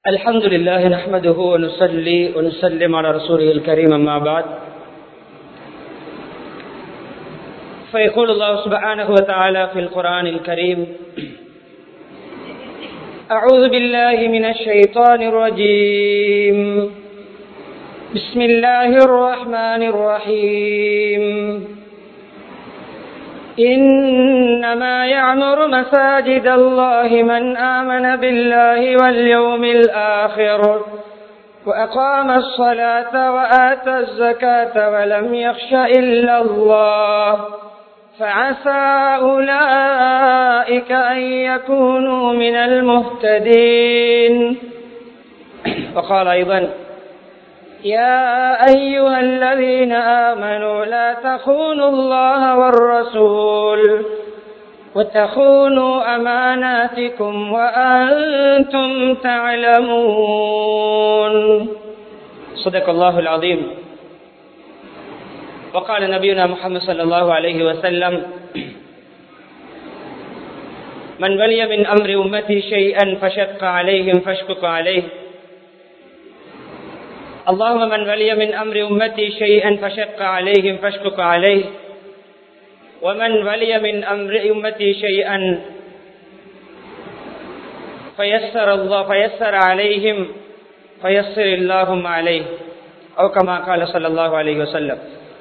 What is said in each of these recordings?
الحمد لله نحمده ونصلي ونسلم على رسوله الكريم أما بعد فيقول الله سبحانه وتعالى في القرآن الكريم أعوذ بالله من الشيطان الرجيم بسم الله الرحمن الرحيم إنما يعمر مساجد الله من آمن بالله واليوم الآخر وأقام الصلاة وآتى الزكاة ولم يخش إلا الله فعسى أولئك أن يكونوا من المهتدين وقال أيضا يا أيها الذين آمنوا لا تخونوا الله والرسول وتخونوا أماناتكم وأنتم تعلمون صدق الله العظيم وقال نبينا محمد صلى الله عليه وسلم من ولي من أمر أمتي شيئا فشق عليهم فاشقق عليه اللهم من ولي من أمر أمتي شيئا فشق عليهم فاشقق عليه ومن ولي من أمر أمتي شيئا فيسر الله فيسر عليهم فيسر اللهم عليه أو كما قال صلى الله عليه وسلم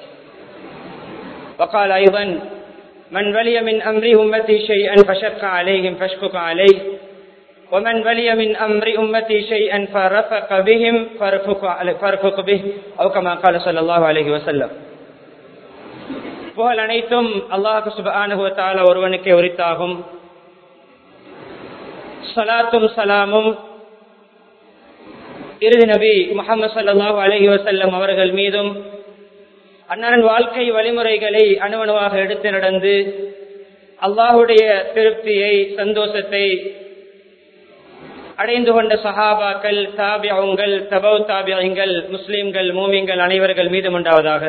وقال أيضا من ولي من أمر أمتي شيئا فشق عليهم فاشقق عليه ومن ولي من أمر أمتي شيئا فرفق بهم فارفق, فارفق به أو كما قال صلى الله عليه وسلم புகழ் அனைத்தும் அல்லாஹு சுபானுவத்தால ஒருவனுக்கே உரித்தாகும் சலாத்தும் சலாமும் இறுதி நபி முகமது சல்லாஹூ அலஹி வசல்லம் அவர்கள் மீதும் அண்ணன் வாழ்க்கை வழிமுறைகளை அணுவணுவாக எடுத்து நடந்து அல்லாஹுடைய திருப்தியை சந்தோஷத்தை அடைந்து கொண்ட சஹாபாக்கள் தாபியங்கள் தபவ் தாபியங்கள் முஸ்லிம்கள் மூமிங்கள் அனைவர்கள் மீதும் உண்டாவதாக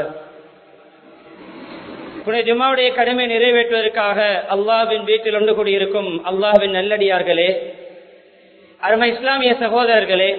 புனே ஜுமாவுடைய கடமை நிறைவேற்றுவதற்காக அல்லாவின் வீட்டில் ஒன்று கூடியிருக்கும் அல்லாவின் நல்லடியார்களே அருமை இஸ்லாமிய சகோதரர்களே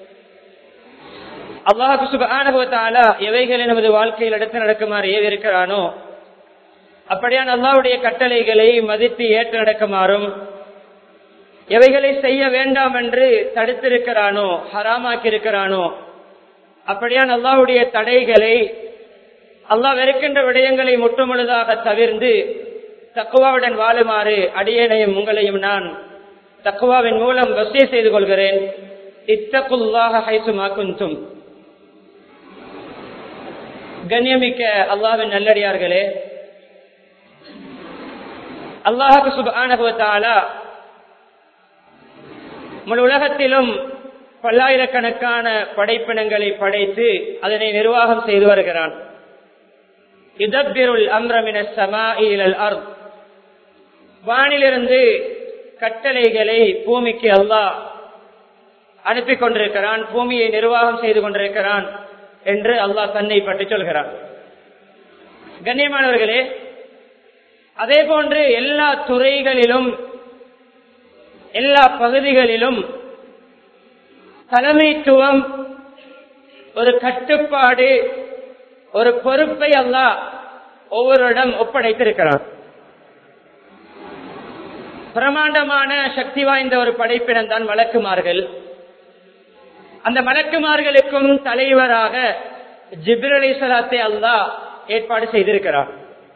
அல்லாஹு சுபானுபவத்தாலா எவைகளை நமது வாழ்க்கையில் எடுத்து நடக்குமாறு ஏவிருக்கிறானோ அப்படியான அல்லாவுடைய கட்டளைகளை மதித்து ஏற்று நடக்குமாறும் எவைகளை செய்ய வேண்டாம் என்று தடுத்திருக்கிறானோ ஹராமாக்கி இருக்கிறானோ அப்படியான் அல்லாவுடைய தடைகளை அல்லாஹ் வெறுக்கின்ற விடயங்களை முற்றுமுழுதாக தவிர்ந்து தக்குவாவுடன் வாழுமாறு அடியேனையும் உங்களையும் நான் தக்குவாவின் மூலம் வசதி செய்து கொள்கிறேன் இத்தகுல்லாக ஹைசுமாக்குந்தும் கண்ணியமிக்க அல்லாவின் நல்லடியார்களே அல்லாஹு சுபானுவத்தாலா முழு உலகத்திலும் பல்லாயிரக்கணக்கான படைப்பினங்களை படைத்து அதனை நிர்வாகம் செய்து வருகிறான் இதப்பிருள் அம்ரமின சமாஇலல் அர் வானிலிருந்து கட்டளைகளை பூமிக்கு அல்லாஹ் அனுப்பி கொண்டிருக்கிறான் பூமியை நிர்வாகம் செய்து கொண்டிருக்கிறான் என்று அல்லாஹ் தன்னை பற்றி சொல்கிறான் கண்ணியமானவர்களே அதே போன்று எல்லா துறைகளிலும் எல்லா பகுதிகளிலும் தலைமைத்துவம் ஒரு கட்டுப்பாடு ஒரு பொறுப்பை அல்லாஹ் ஒவ்வொருடம் ஒப்படைத்திருக்கிறார் பிரமாண்டமான சக்தி வாய்ந்த ஒரு படைப்பினம் தான் வழக்குமார்கள் அந்த மலக்குமார்களுக்கும் தலைவராக ஜிப்ரலி சலாத்தை அல்லாஹ் ஏற்பாடு செய்திருக்கிறார்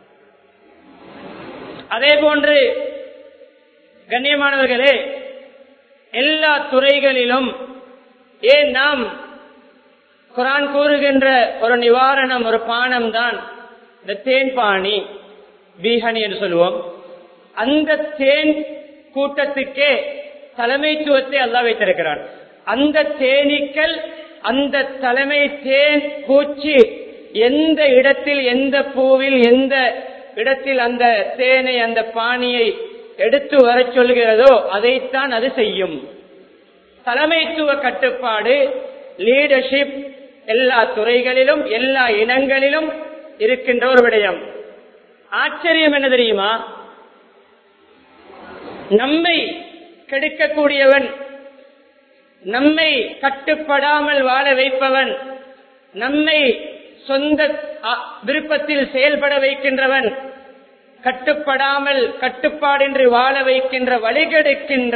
அதே போன்று கண்ணியமானவர்களே எல்லா துறைகளிலும் ஏன் நாம் குரான் கூறுகின்ற ஒரு நிவாரணம் ஒரு பானம் தான் இந்த தேன் பாணி பீஹனி என்று சொல்லுவோம் அந்த தேன் கூட்டத்துக்கே தலைமைத்துவத்தை அல்லா வைத்திருக்கிறான் அந்த தேனீக்கள் அந்த தலைமை தேன் பூச்சி எந்த இடத்தில் எந்த பூவில் எந்த இடத்தில் அந்த தேனை அந்த பாணியை எடுத்து வர சொல்கிறதோ அதைத்தான் அது செய்யும் தலைமைத்துவ கட்டுப்பாடு லீடர்ஷிப் எல்லா துறைகளிலும் எல்லா இனங்களிலும் இருக்கின்ற ஒரு விடயம் ஆச்சரியம் என்ன தெரியுமா நம்மை கெடுக்கக்கூடியவன் நம்மை கட்டுப்படாமல் வாழ வைப்பவன் நம்மை சொந்த அ, விருப்பத்தில் செயல்பட வைக்கின்றவன் கட்டுப்படாமல் கட்டுப்பாடின்றி வாழ வைக்கின்ற வழிகெடுக்கின்ற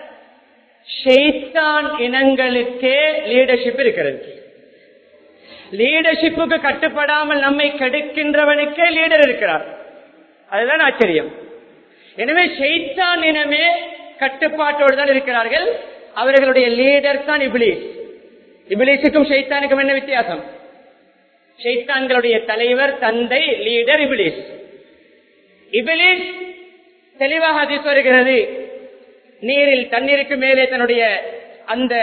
ஷெய்தான் இனங்களுக்கே லீடர்ஷிப் இருக்கிறது லீடர்ஷிப்புக்கு கட்டுப்படாமல் நம்மை கெடுக்கின்றவனுக்கே லீடர் இருக்கிறார் அதுதான் ஆச்சரியம் எனவே ஷெய்தான் இனமே கட்டுப்பாட்டோடு தான் இருக்கிறார்கள் அவர்களுடைய லீடர் தான் இபிலிஸ் இபிலிஸுக்கும் ஷெய்தானுக்கும் என்ன வித்தியாசம் ஷெய்தான்களுடைய தலைவர் தந்தை லீடர் இபிலிஸ் இபிலிஸ் தெளிவாக அதிர்ச்சி வருகிறது நீரில் தண்ணீருக்கு மேலே தன்னுடைய அந்த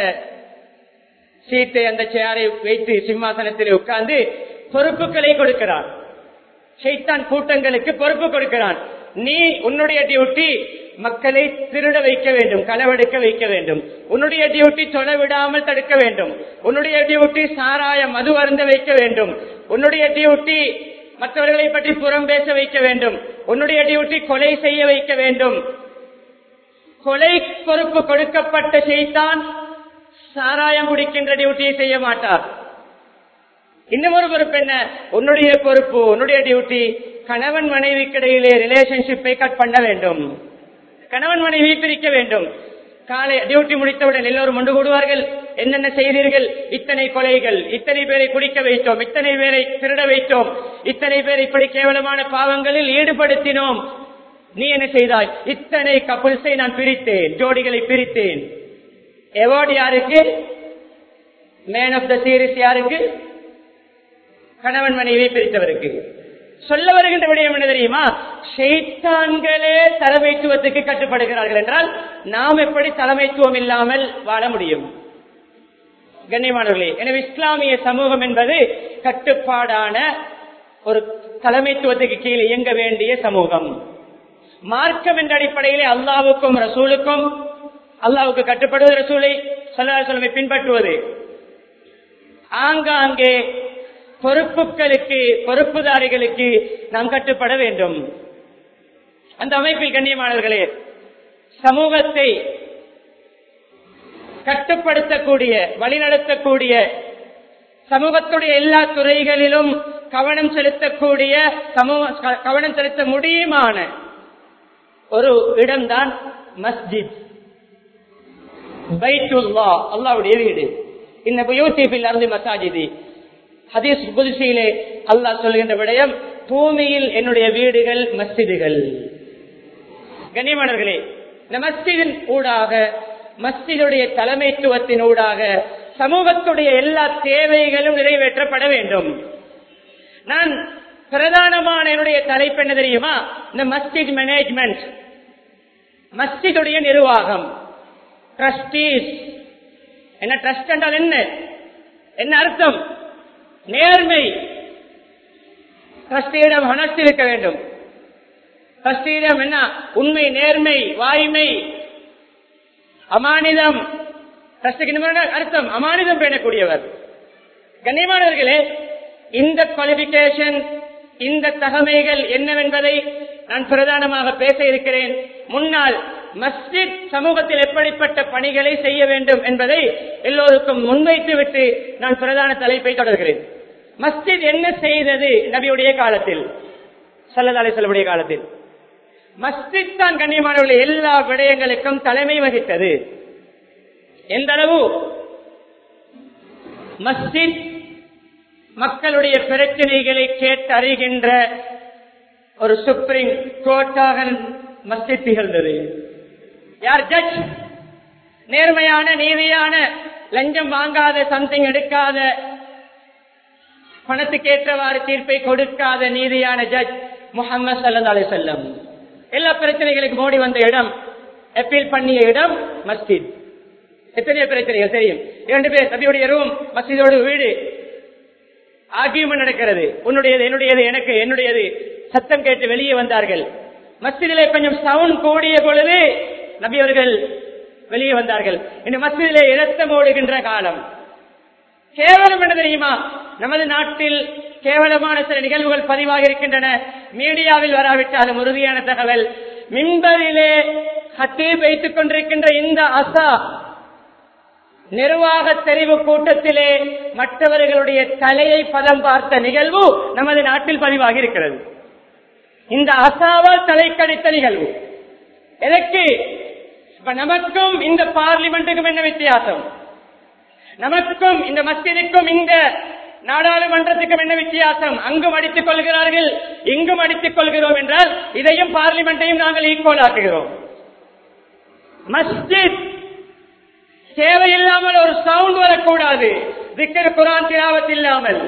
சீட்டை அந்த சேரை வைத்து சிம்மாசனத்தில் உட்கார்ந்து பொறுப்புகளை கொடுக்கிறான் ஷைத்தான் கூட்டங்களுக்கு பொறுப்பு கொடுக்கிறான் நீ உன்னுடைய டியூட்டி மக்களை திருட வைக்க வேண்டும் களவெடுக்க வைக்க வேண்டும் உன்னுடைய டியூட்டி தொலை விடாமல் தடுக்க வேண்டும் உன்னுடைய டியூட்டி சாராய மது அருந்த வைக்க வேண்டும் உன்னுடைய டியூட்டி மற்றவர்களை பற்றி புறம் பேச வைக்க வேண்டும் உன்னுடைய டியூட்டி கொலை செய்ய வைக்க வேண்டும் கொலை பொறுப்பு கொடுக்கப்பட்ட செய்தான் சாராயம் குடிக்கின்ற டியூட்டியை செய்ய மாட்டார் இன்னும் ஒரு பொறுப்பு என்ன உன்னுடைய பொறுப்பு உன்னுடைய டியூட்டி கணவன் மனைவிக்கிடையிலே ரிலேஷன்ஷிப்பை கட் பண்ண வேண்டும் கணவன் மனைவி பிரிக்க வேண்டும் காலை டியூட்டி முடித்தவுடன் எல்லோரும் ஒன்று கூடுவார்கள் என்னென்ன செய்தீர்கள் இத்தனை கொலைகள் இத்தனை பேரை குடிக்க வைத்தோம் இத்தனை பேரை திருட வைத்தோம் இத்தனை பேரை இப்படி கேவலமான பாவங்களில் ஈடுபடுத்தினோம் நீ என்ன செய்தாய் இத்தனை கப்புல்ஸை நான் பிரித்தேன் ஜோடிகளை பிரித்தேன் எவார்டு யாருக்கு மேன் ஆஃப் த சீரிஸ் யாருக்கு கணவன் மனைவியை பிரித்தவருக்கு சொல்ல வருகின்ற விடயம் என்ன தெரியுமா ஷெய்தான்களே தலைமைத்துவத்துக்கு கட்டுப்படுகிறார்கள் என்றால் நாம் எப்படி தலைமைத்துவம் இல்லாமல் வாழ முடியும் கண்ணியமானவர்களே எனவே இஸ்லாமிய சமூகம் என்பது கட்டுப்பாடான ஒரு தலைமைத்துவத்துக்கு கீழே இயங்க வேண்டிய சமூகம் மார்க்கம் என்ற அடிப்படையிலே அல்லாவுக்கும் ரசூலுக்கும் அல்லாவுக்கு கட்டுப்படுவது ரசூலை சொல்லா சொல்லமை பின்பற்றுவது ஆங்காங்கே பொறுப்புகளுக்கு பொறுப்புதாரிகளுக்கு நாம் கட்டுப்பட வேண்டும் அந்த அமைப்பில் கண்ணியமானவர்களே சமூகத்தை கட்டுப்படுத்தக்கூடிய வழிநடத்தக்கூடிய சமூகத்துடைய எல்லா துறைகளிலும் கவனம் செலுத்தக்கூடிய சமூக க- கவனம் செலுத்த முடியுமான ஒரு இடம்தான் மஸ்ஜித் பைத்துல்லா அல்லாவுடைய வீடு இந்த யூடியூபில் இருந்து மசாஜிதி ஹதீஸ் புதுசியிலே அல்லாஹ் சொல்கின்ற விடயம் பூமியில் என்னுடைய வீடுகள் மஸ்ஜிதுகள் கண்ணியமானவர்களே இந்த மஸ்ஜிதின் ஊடாக மஸ்ஜிதுடைய தலைமைத்துவத்தின் ஊடாக சமூகத்துடைய எல்லா தேவைகளும் நிறைவேற்றப்பட வேண்டும் நான் பிரதானமான என்னுடைய தலைப்பு என்ன தெரியுமா இந்த மஸ்ஜித் மேனேஜ்மெண்ட் மஸ்ஜிதுடைய நிர்வாகம் ட்ரஸ்டீஸ் என்ன ட்ரஸ்ட் என்றால் என்ன என்ன அர்த்தம் நேர்மை ட்ரஸ்டியிடம் ஹனஸ்ட் இருக்க வேண்டும் ட்ரஸ்டியிடம் என்ன உண்மை நேர்மை வாய்மை அமானிதம் ட்ரஸ்டுக்கு என்ன அர்த்தம் அமானிதம் பேணக்கூடியவர் கண்ணியமானவர்களே இந்த குவாலிபிகேஷன் இந்த தகமைகள் என்னவென்பதை நான் பிரதானமாக பேச இருக்கிறேன் முன்னால் மஸ்ஜித் சமூகத்தில் எப்படிப்பட்ட பணிகளை செய்ய வேண்டும் என்பதை எல்லோருக்கும் முன்வைத்து விட்டு நான் பிரதான தலைப்பை தொடர்கிறேன் மஸ்ஜித் என்ன செய்தது நபியுடைய காலத்தில் சல்லதாலை செல்லவுடைய காலத்தில் மஸ்ஜித் தான் கண்ணியமானவர்கள் எல்லா விடயங்களுக்கும் தலைமை வகித்தது எந்த அளவு மஸ்ஜித் மக்களுடைய பிரச்சனைகளை கேட்டறிகின்ற ஒரு சுப்ரீம் கோர்ட்டாக மஸ்ஜித் திகழ்ந்தது யார் ஜட்ஜ் நேர்மையான நீதியான லஞ்சம் வாங்காத சம்திங் எடுக்காத பணத்துக்கு ஏற்றவாறு தீர்ப்பை கொடுக்காத நீதியான ஜட்ஜ் முகமது சல்லா அலி செல்லம் எல்லா பிரச்சனைகளுக்கு மோடி வந்த இடம் அப்பீல் பண்ணிய இடம் மஸ்ஜித் எத்தனையோ பிரச்சனைகள் தெரியும் இரண்டு பேர் நபியுடைய ரூம் மஸ்ஜிதோடு வீடு ஆர்கியூமெண்ட் நடக்கிறது உன்னுடையது என்னுடையது எனக்கு என்னுடையது சத்தம் கேட்டு வெளியே வந்தார்கள் மஸ்ஜிதிலே கொஞ்சம் சவுண்ட் கூடிய பொழுது நபி அவர்கள் வெளியே வந்தார்கள் இந்த மஸ்ஜிதிலே இரத்தம் ஓடுகின்ற காலம் கேவலம் என்ன தெரியுமா நமது நாட்டில் கேவலமான சில நிகழ்வுகள் பதிவாக இருக்கின்றன மீடியாவில் வராவிட்டாலும் உறுதியான தகவல் மின்பரிலே ஹத்தீப் வைத்துக் கொண்டிருக்கின்ற இந்த அசா நிர்வாக தெரிவு கூட்டத்திலே மற்றவர்களுடைய தலையை பதம் பார்த்த நிகழ்வு நமது நாட்டில் பதிவாகி இருக்கிறது இந்த அசாவால் தலை கடித்த நிகழ்வு எதற்கு இப்ப நமக்கும் இந்த பார்லிமெண்ட்டுக்கும் என்ன வித்தியாசம் நமக்கும் இந்த மஸ்ஜிதுக்கும் இந்த நாடாளுமன்றத்துக்கும் என்ன வித்தியாசம் அங்கும் அடித்துக் கொள்கிறார்கள் இங்கும் அடித்துக் கொள்கிறோம் என்றால் இதையும் பார்லிமெண்ட்டையும் நாங்கள் ஈக்குவல் ஆக்குகிறோம் மஸ்ஜித் தேவையில்லாமல் ஒரு சவுண்ட் வரக்கூடாது திக்கர் குரான் திலாவத் இல்லாமல்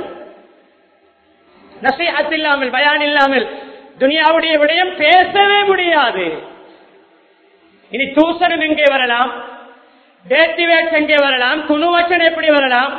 நசீஹத் இல்லாமல் பயான் இல்லாமல் துனியாவுடைய விடயம் பேசவே முடியாது இனி தூசணம் எங்கே வரலாம் டேட்டிவேட் எங்கே வரலாம் குணுவச்சன் எப்படி வரலாம்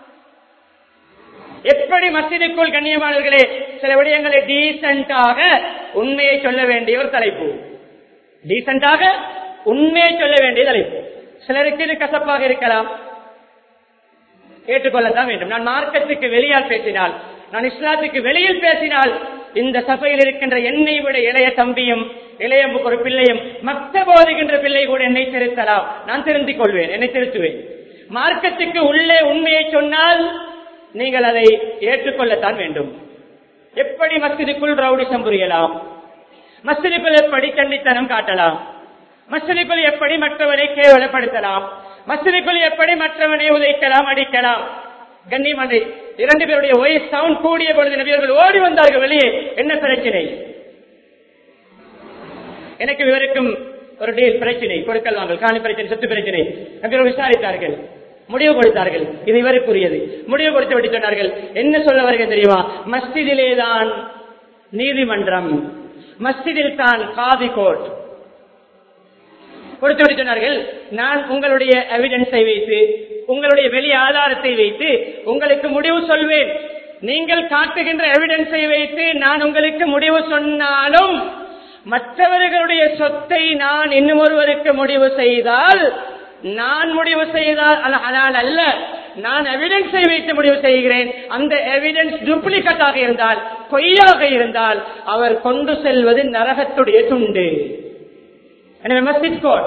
எப்படி மசிதிக்குள் கண்ணியமானவர்களே சில விடயங்களை டீசென்டாக உண்மையை சொல்ல வேண்டிய ஒரு தலைப்பு டீசென்டாக உண்மையை சொல்ல வேண்டிய தலைப்பு சிலருக்கு இது கசப்பாக இருக்கலாம் ஏற்றுக்கொள்ளத்தான் வேண்டும் நான் மார்க்கத்துக்கு வெளியால் பேசினால் நான் இஸ்லாத்துக்கு வெளியில் பேசினால் இந்த சபையில் இருக்கின்ற என்னை விட இளைய தம்பியும் இளைய ஒரு பிள்ளையும் மத்த போதுகின்ற பிள்ளை கூட என்னை திருத்தலாம் நான் திருந்திக் கொள்வேன் என்னை திருத்துவேன் மார்க்கத்துக்கு உள்ளே உண்மையை சொன்னால் நீங்கள் அதை ஏற்றுக்கொள்ளத்தான் வேண்டும் எப்படி மஸ்ஜிதுக்குள் ரவுடிசம் புரியலாம் மஸ்ஜிதுக்குள் எப்படி கண்டித்தனம் காட்டலாம் மஸ்ஜிதுக்குள் எப்படி மற்றவரை கேவலப்படுத்தலாம் மஸ்ஜிதுக்குள் எப்படி மற்றவனை உதைக்கலாம் அடிக்கலாம் கண்ணியமனை இரண்டு பேருடைய வயசு சவுண்ட் கூடிய பொழுது நபியர்கள் ஓடி வந்தார்கள் வெளியே என்ன பிரச்சனை எனக்கு இவருக்கும் ஒரு டீல் பிரச்சனை கொடுக்கல் வாங்கல் காணி பிரச்சனை சொத்து பிரச்சனை நபியர்கள் விசாரித்தார்கள் முடிவு கொடுத்தார்கள் இது இவருக்குரியது முடிவு கொடுத்து விட்டு சொன்னார்கள் என்ன சொல்ல வருகிறது தெரியுமா மஸ்ஜிதிலே தான் நீதிமன்றம் மஸ்ஜிதில் தான் காதி கோர்ட் கொடுத்து விட்டு சொன்னார்கள் நான் உங்களுடைய எவிடன்ஸை வைத்து உங்களுடைய வெளி ஆதாரத்தை வைத்து உங்களுக்கு முடிவு சொல்வேன் நீங்கள் காட்டுகின்ற எவிடன்ஸை வைத்து நான் உங்களுக்கு முடிவு சொன்னாலும் மற்றவர்களுடைய சொத்தை நான் இன்னும் ஒருவருக்கு முடிவு செய்தால் நான் முடிவு செய்தால் அதனால் அல்ல நான் எவிடன்ஸை வைத்து முடிவு செய்கிறேன் அந்த எவிடன்ஸ் டூப்ளிகேட்டாக இருந்தால் பொய்யாக இருந்தால் அவர் கொண்டு செல்வது நரகத்துடைய துண்டு எனவே மஸ்ஜித் கோட்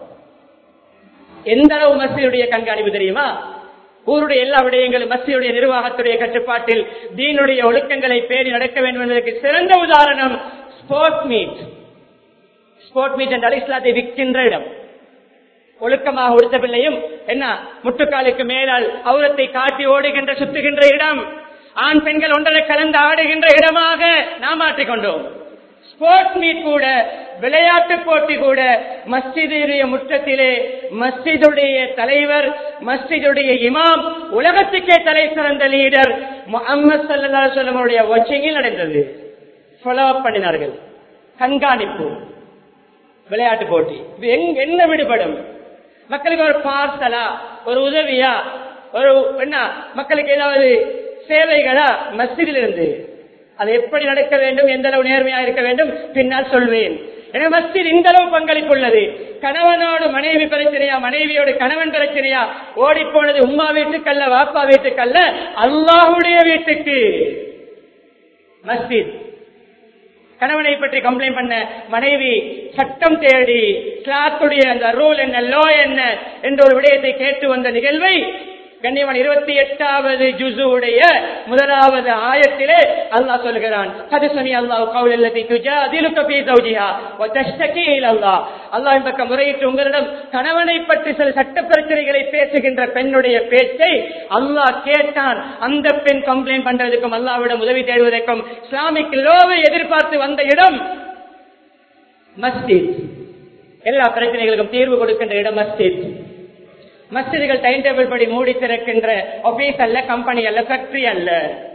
எந்த அளவு மஸ்ஜிதுடைய கண்காணிப்பு தெரியுமா ஊருடைய எல்லா விடயங்களும் மஸ்ஜிதுடைய நிர்வாகத்துடைய கட்டுப்பாட்டில் தீனுடைய ஒழுக்கங்களை பேணி நடக்க வேண்டும் என்பதற்கு சிறந்த உதாரணம் ஸ்போர்ட் மீட் ஸ்போர்ட் மீட் என்றால் இஸ்லாத்தை விற்கின்ற இடம் ஒழுக்கமாக உடுத்த பிள்ளையும் என்ன முட்டுக்காலுக்கு மேலால் அவுரத்தை காட்டி ஓடுகின்ற சுத்துகின்ற இடம் ஆண் பெண்கள் ஒன்றரை கலந்து ஆடுகின்ற இடமாக நாம் மாற்றிக்கொண்டோம் ஸ்போர்ட்ஸ் மீட் கூட விளையாட்டு போட்டி கூட மஸ்ஜிதுடைய முற்றத்திலே மஸ்ஜிதுடைய தலைவர் மஸ்ஜிதுடைய இமாம் உலகத்துக்கே தலை சிறந்த லீடர் முகமது சல்லா சொல்லமுடைய வாட்சிங்கில் நடந்தது ஃபாலோ அப் பண்ணினார்கள் கண்காணிப்பு விளையாட்டு போட்டி இது எங்க என்ன விடுபடும் மக்களுக்கு ஒரு பார்சலா ஒரு உதவியா ஒரு என்ன மக்களுக்கு ஏதாவது சேவைகளா மஸ்ஜிதில் இருந்து அது எப்படி நடக்க வேண்டும் எந்த அளவு நேர்மையா இருக்க வேண்டும் பின்னால் சொல்வேன் எனவே மஸ்ஜித் இந்த அளவு பங்களிப்பு உள்ளது கணவனோடு மனைவி பிரச்சனையா மனைவியோடு கணவன் பிரச்சனையா ஓடி போனது உமா வீட்டுக்கல்ல வாப்பா வீட்டுக்கல்ல அல்லாஹுடைய வீட்டுக்கு மஸ்ஜித் கணவனை பற்றி கம்ப்ளைண்ட் பண்ண மனைவி சட்டம் தேடி கிளாத்துடைய அந்த ரூல் என்ன லோ என்ன என்ற ஒரு விடயத்தை கேட்டு வந்த நிகழ்வை கண்ணியவன் இருபத்தி எட்டாவது ஜுசுடைய முதலாவது ஆயத்திலே அல்லாஹ் சொல்கிறான் கதுசனி அல்லாஹ் கவுலல்லதி துஜாதிலுக ஃபீ ஜௌஜிஹா வ தஷ்தகி இல அல்லாஹ் அல்லாஹ் பக்கம் முறையிட்டு உங்களிடம் கணவனை பற்றி சில சட்ட பிரச்சனைகளை பேசுகின்ற பெண்ணுடைய பேச்சை அல்லாஹ் கேட்டான் அந்த பெண் கம்ப்ளைண்ட் பண்றதுக்கும் அல்லாஹ்விடம் உதவி தேடுவதற்கும் இஸ்லாமிக் லோவை எதிர்பார்த்து வந்த இடம் மஸ்ஜித் எல்லா பிரச்சனைகளுக்கும் தீர்வு கொடுக்கின்ற இடம் மஸ்ஜித் மஸ்ஜிதுகள் டைம் டேபிள் படி மூடி திறக்கின்ற ஆபீஸ் அல்ல கம்பெனி அல்ல ஃபேக்டரி அல்ல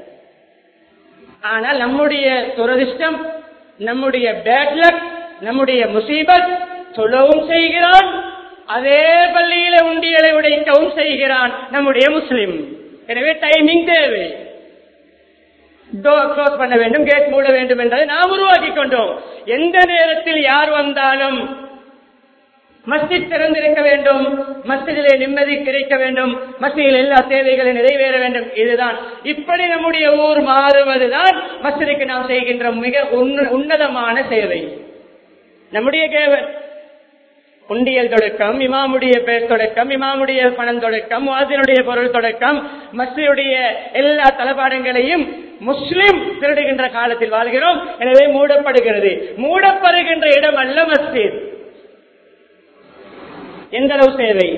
ஆனால் நம்முடைய துரதிர்ஷ்டம் நம்முடைய பேட்லக் நம்முடைய முசீபத் சொல்லவும் செய்கிறான் அதே பள்ளியில உண்டியலை உடைக்கவும் செய்கிறான் நம்முடைய முஸ்லிம் எனவே டைமிங் தேவை டோர் க்ளோஸ் பண்ண வேண்டும் கேட் மூட வேண்டும் என்பதை நாம் உருவாக்கி கொண்டோம் எந்த நேரத்தில் யார் வந்தாலும் மஸ்ஜித் திறந்திருக்க வேண்டும் மஸ்ஜிதிலே நிம்மதி கிடைக்க வேண்டும் மஸ்ஜிதில் எல்லா தேவைகளும் நிறைவேற வேண்டும் இதுதான் இப்படி நம்முடைய ஊர் மாறுவதுதான் மஸ்ஜிதுக்கு நாம் செய்கின்ற மிக உன்னதமான சேவை நம்முடைய கேவல் உண்டியல் தொடக்கம் இமாமுடைய பெயர் தொடக்கம் இமாமுடைய பணம் தொடக்கம் வாசினுடைய பொருள் தொடக்கம் மஸ்ஜிதுடைய எல்லா தளபாடங்களையும் முஸ்லிம் திருடுகின்ற காலத்தில் வாழ்கிறோம் எனவே மூடப்படுகிறது மூடப்படுகின்ற இடம் அல்ல மஸ்ஜித் எந்த அளவு சேவை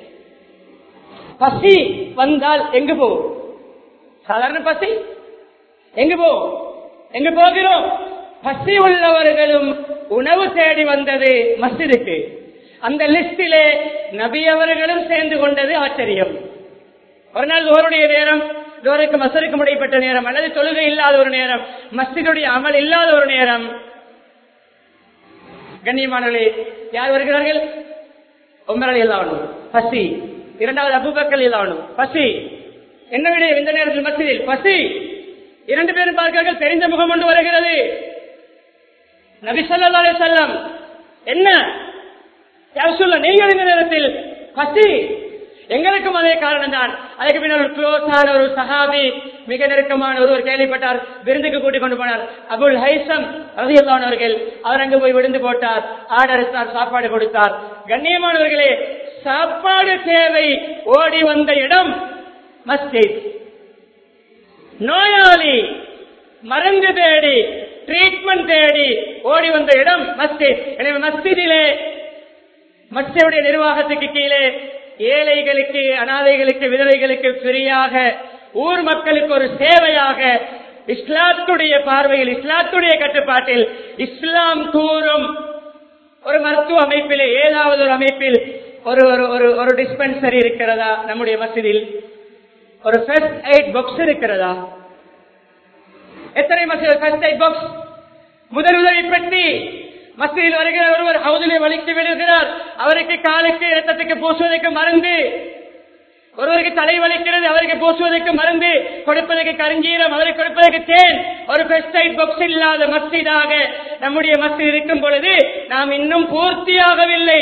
பசி வந்தால் எங்கு போ சாதாரண பசி எங்கு போ எங்கு போகிறோம் பசி உள்ளவர்களும் உணவு தேடி வந்தது மஸ்ஜிதுக்கு அந்த லிஸ்டிலே நபி அவர்களும் சேர்ந்து கொண்டது ஆச்சரியம் ஒரு நாள் தோருடைய நேரம் தோருக்கு மசருக்கு முடைப்பட்ட நேரம் அல்லது தொழுகை இல்லாத ஒரு நேரம் மஸ்ஜிதுடைய அமல் இல்லாத ஒரு நேரம் கண்ணியமானவர்களே யார் வருகிறார்கள் உமரல் இல்லாவணும் பசி இரண்டாவது அபுபக்கல் இல்லாவணும் பசி என்ன விட இந்த நேரத்தில் மஸ்ஜிதில் பசி இரண்டு பேரும் பார்க்கிறார்கள் தெரிந்த முகம் கொண்டு வருகிறது நபி ஸல்லல்லாஹு அலைஹி வஸல்லம் என்ன யார் சொல்ல நீங்கள் இந்த நேரத்தில் பசி எங்களுக்கும் அதே காரணம் தான் அதுக்கு பின்னர் ஒரு க்ளோஸான ஒரு சஹாபி மிக நெருக்கமான ஒருவர் கேள்விப்பட்டார் விருந்துக்கு கூட்டிக் கொண்டு போனார் அபுல் ஹைசம் ரதியல்லானவர்கள் அவர் அங்கு போய் விருந்து போட்டார் ஆடரித்தார் சாப்பாடு கொடுத்தார் கண்ணியமானவர்களே சாப்பாடு தேவை ஓடி வந்த இடம் மஸ்ஜித் நோயாளி மருந்து தேடி ட்ரீட்மெண்ட் தேடி ஓடி வந்த இடம் மஸ்ஜித் எனவே மஸ்ஜிதிலே மஸ்ஜிதுடைய நிர்வாகத்துக்கு கீழே ஏழைகளுக்கு அனாதைகளுக்கு விதவைகளுக்கு ஃப்ரீயாக ஊர் மக்களுக்கு ஒரு சேவையாக இஸ்லாத்துடைய பார்வையில் இஸ்லாத்துடைய கட்டுப்பாட்டில் இஸ்லாம் கூறும் ஒரு மருத்துவ அமைப்பில் ஏதாவது ஒரு அமைப்பில் ஒரு ஒரு ஒரு ஒரு டிஸ்பென்சரி இருக்கிறதா நம்முடைய மசிதில் ஒரு ஃபர்ஸ்ட் எய்ட் பாக்ஸ் இருக்கிறதா எத்தனை மசித் ஃபர்ஸ்ட் எய்ட் பாக்ஸ் முதல் உதவி பெட்டி மசீதில் வருகிற ஒருவர் ஹவுதிலே வலித்து விடுகிறார் அவருக்கு காலுக்கு இரத்தத்துக்கு பூசுவதற்கு மருந்து ஒருவருக்கு தலை வலிக்கிறது அவருக்கு பூசுவதற்கு மருந்து கொடுப்பதற்கு கருஞ்சீரம் அவருக்கு கொடுப்பதற்கு தேன் ஒரு பெஸ்டைட் பாக்ஸ் இல்லாத மஸ்ஜிதாக நம்முடைய மஸ்ஜித் இருக்கும் பொழுது நாம் இன்னும் பூர்த்தியாகவில்லை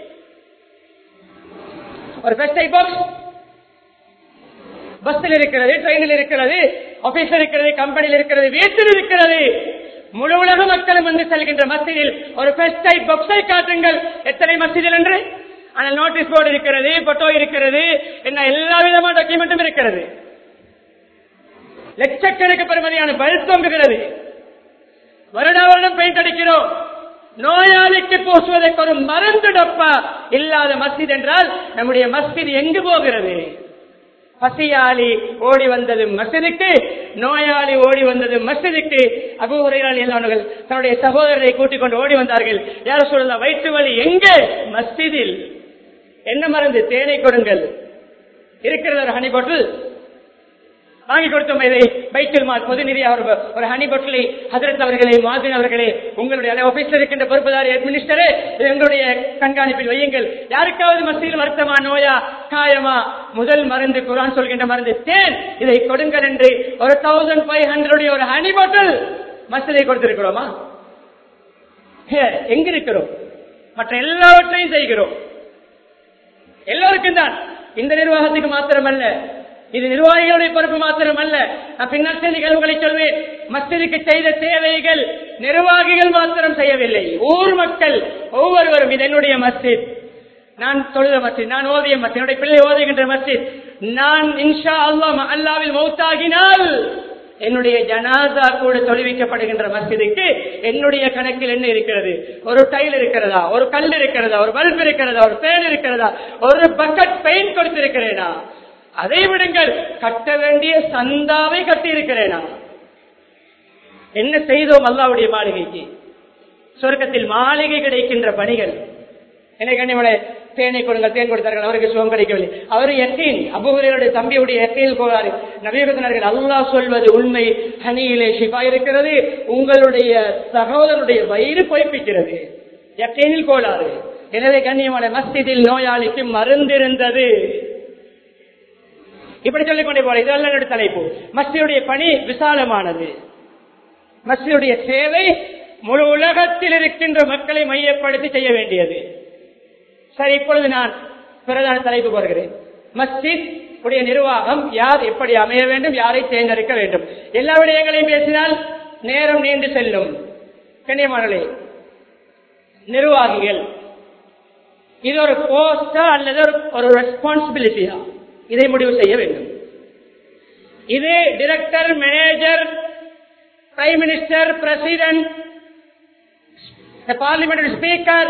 ஒரு பெஸ்டைட் பாக்ஸ் பஸ்ஸில் இருக்கிறது ட்ரெயினில் இருக்கிறது ஆபீஸில் இருக்கிறது கம்பெனியில் இருக்கிறது வீட்டில் இருக்கிறது முழு உலக மக்களும் வந்து செல்கின்ற மஸ்ஜிதில் ஒரு பெஸ்ட் டைப் பாக்ஸை காட்டுங்கள் எத்தனை மஸ்ஜிதில் என்று ஆனால் நோட்டீஸ் போர்டு இருக்கிறது போட்டோ இருக்கிறது என்ன எல்லா விதமான டாக்குமெண்ட்டும் இருக்கிறது லட்சக்கணக்கு பெருமதியான பல்ப் தொங்குகிறது வருட வருடம் பெயிண்ட் அடிக்கிறோம் நோயாளிக்கு பூசுவதற்கு ஒரு மருந்து டப்பா இல்லாத மஸ்ஜித் என்றால் நம்முடைய மஸ்ஜித் எங்கு போகிறது பசியாளி ஓடி வந்தது மசிதுக்கு நோயாளி ஓடி வந்தது மசிதுக்கு அபூரையாளி எல்லாவர்கள் தன்னுடைய சகோதரரை கூட்டிக் கொண்டு ஓடி வந்தார்கள் யார சொல்லலாம் வயிற்று வலி எங்கே மஸ்ஜிதில் என்ன மருந்து தேனை கொடுங்கள் இருக்கிறது ஒரு ஹனி பாட்டில் வாங்கி கொடுத்தோம் இதை பைக்கில் மால் பொது நிதி அவர் ஒரு ஹனி பாட்டிலை ஹசரத் அவர்களே மாதின் அவர்களே உங்களுடைய ஆபீஸ்ல இருக்கின்ற பொறுப்புதாரி அட்மினிஸ்டரே இது எங்களுடைய கண்காணிப்பில் வையுங்கள் யாருக்காவது மத்தியில் வருத்தமா நோயா காயமா முதல் மருந்து குரான் சொல்கின்ற மருந்து தேன் இதை கொடுங்கள் என்று ஒரு தௌசண்ட் ஃபைவ் ஹண்ட்ரட் ஒரு ஹனி பாட்டில் மசிதை கொடுத்திருக்கிறோமா எங்க இருக்கிறோம் மற்ற எல்லாவற்றையும் செய்கிறோம் எல்லோருக்கும் தான் இந்த நிர்வாகத்துக்கு மாத்திரமல்ல இது நிர்வாகிகளுடைய பொறுப்பு மாத்திரமல்ல நான் பின்னர் செய்தி நிகழ்வுகளை சொல்வேன் மஸ்ஜிதுக்கு செய்த சேவைகள் நிர்வாகிகள் மாத்திரம் செய்யவில்லை ஊர் மக்கள் ஒவ்வொருவரும் இது என்னுடைய மஸ்ஜித் நான் தொழுத மஸ்ஜித் நான் ஓதிய மஸ்ஜித் என்னுடைய பிள்ளை ஓதுகின்ற மஸ்ஜித் நான் இன்ஷா அல்லாஹ் அல்லாவில் மௌத்தாகினால் என்னுடைய ஜனாதா கூட தொழுவிக்கப்படுகின்ற மஸ்ஜிதுக்கு என்னுடைய கணக்கில் என்ன இருக்கிறது ஒரு டைல் இருக்கிறதா ஒரு கல் இருக்கிறதா ஒரு பல்ப் இருக்கிறதா ஒரு பேன் இருக்கிறதா ஒரு பக்கெட் பெயிண்ட் கொடுத்திருக்கிறேனா அதை விடுங்கள் கட்ட வேண்டிய சந்தாவை கட்டி இருக்கிறேனா என்ன செய்தோம் அல்லாவுடைய மாளிகைக்கு சொர்க்கத்தில் மாளிகை கிடைக்கின்ற பணிகள் என்ன கண்ணிமலை தேனை கொடுங்கள் தேன் கொடுத்தார்கள் அவருக்கு சுகம் கிடைக்கவில்லை அவர் எத்தீன் அபுகுரையுடைய தம்பியுடைய எத்தையில் போகிறாரு நவீனர்கள் அல்லாஹ் சொல்வது உண்மை ஹனியிலே ஷிபா இருக்கிறது உங்களுடைய சகோதரனுடைய வயிறு பொய்ப்பிக்கிறது எத்தீனில் கோளாறு எனவே கண்ணியமான மஸ்ஜிதில் நோயாளிக்கு மருந்திருந்தது இப்படி சொல்லிக் கொண்டே போற இதெல்லாம் என்னுடைய தலைப்பு மஸ்ஜியுடைய பணி விசாலமானது மஸ்ஜியுடைய சேவை முழு உலகத்தில் இருக்கின்ற மக்களை மையப்படுத்தி செய்ய வேண்டியது சரி இப்பொழுது நான் பிரதான தலைப்பு வருகிறேன் மஸ்ஜித் உடைய நிர்வாகம் யார் எப்படி அமைய வேண்டும் யாரை தேர்ந்தெடுக்க வேண்டும் எல்லா விடயங்களையும் பேசினால் நேரம் நீண்டு செல்லும் கண்ணியமானே நிர்வாகிகள் இது ஒரு போஸ்டா அல்லது ஒரு ஒரு ரெஸ்பான்சிபிலிட்டியா இதை முடிவு செய்ய வேண்டும் இது director manager prime minister president parliament speaker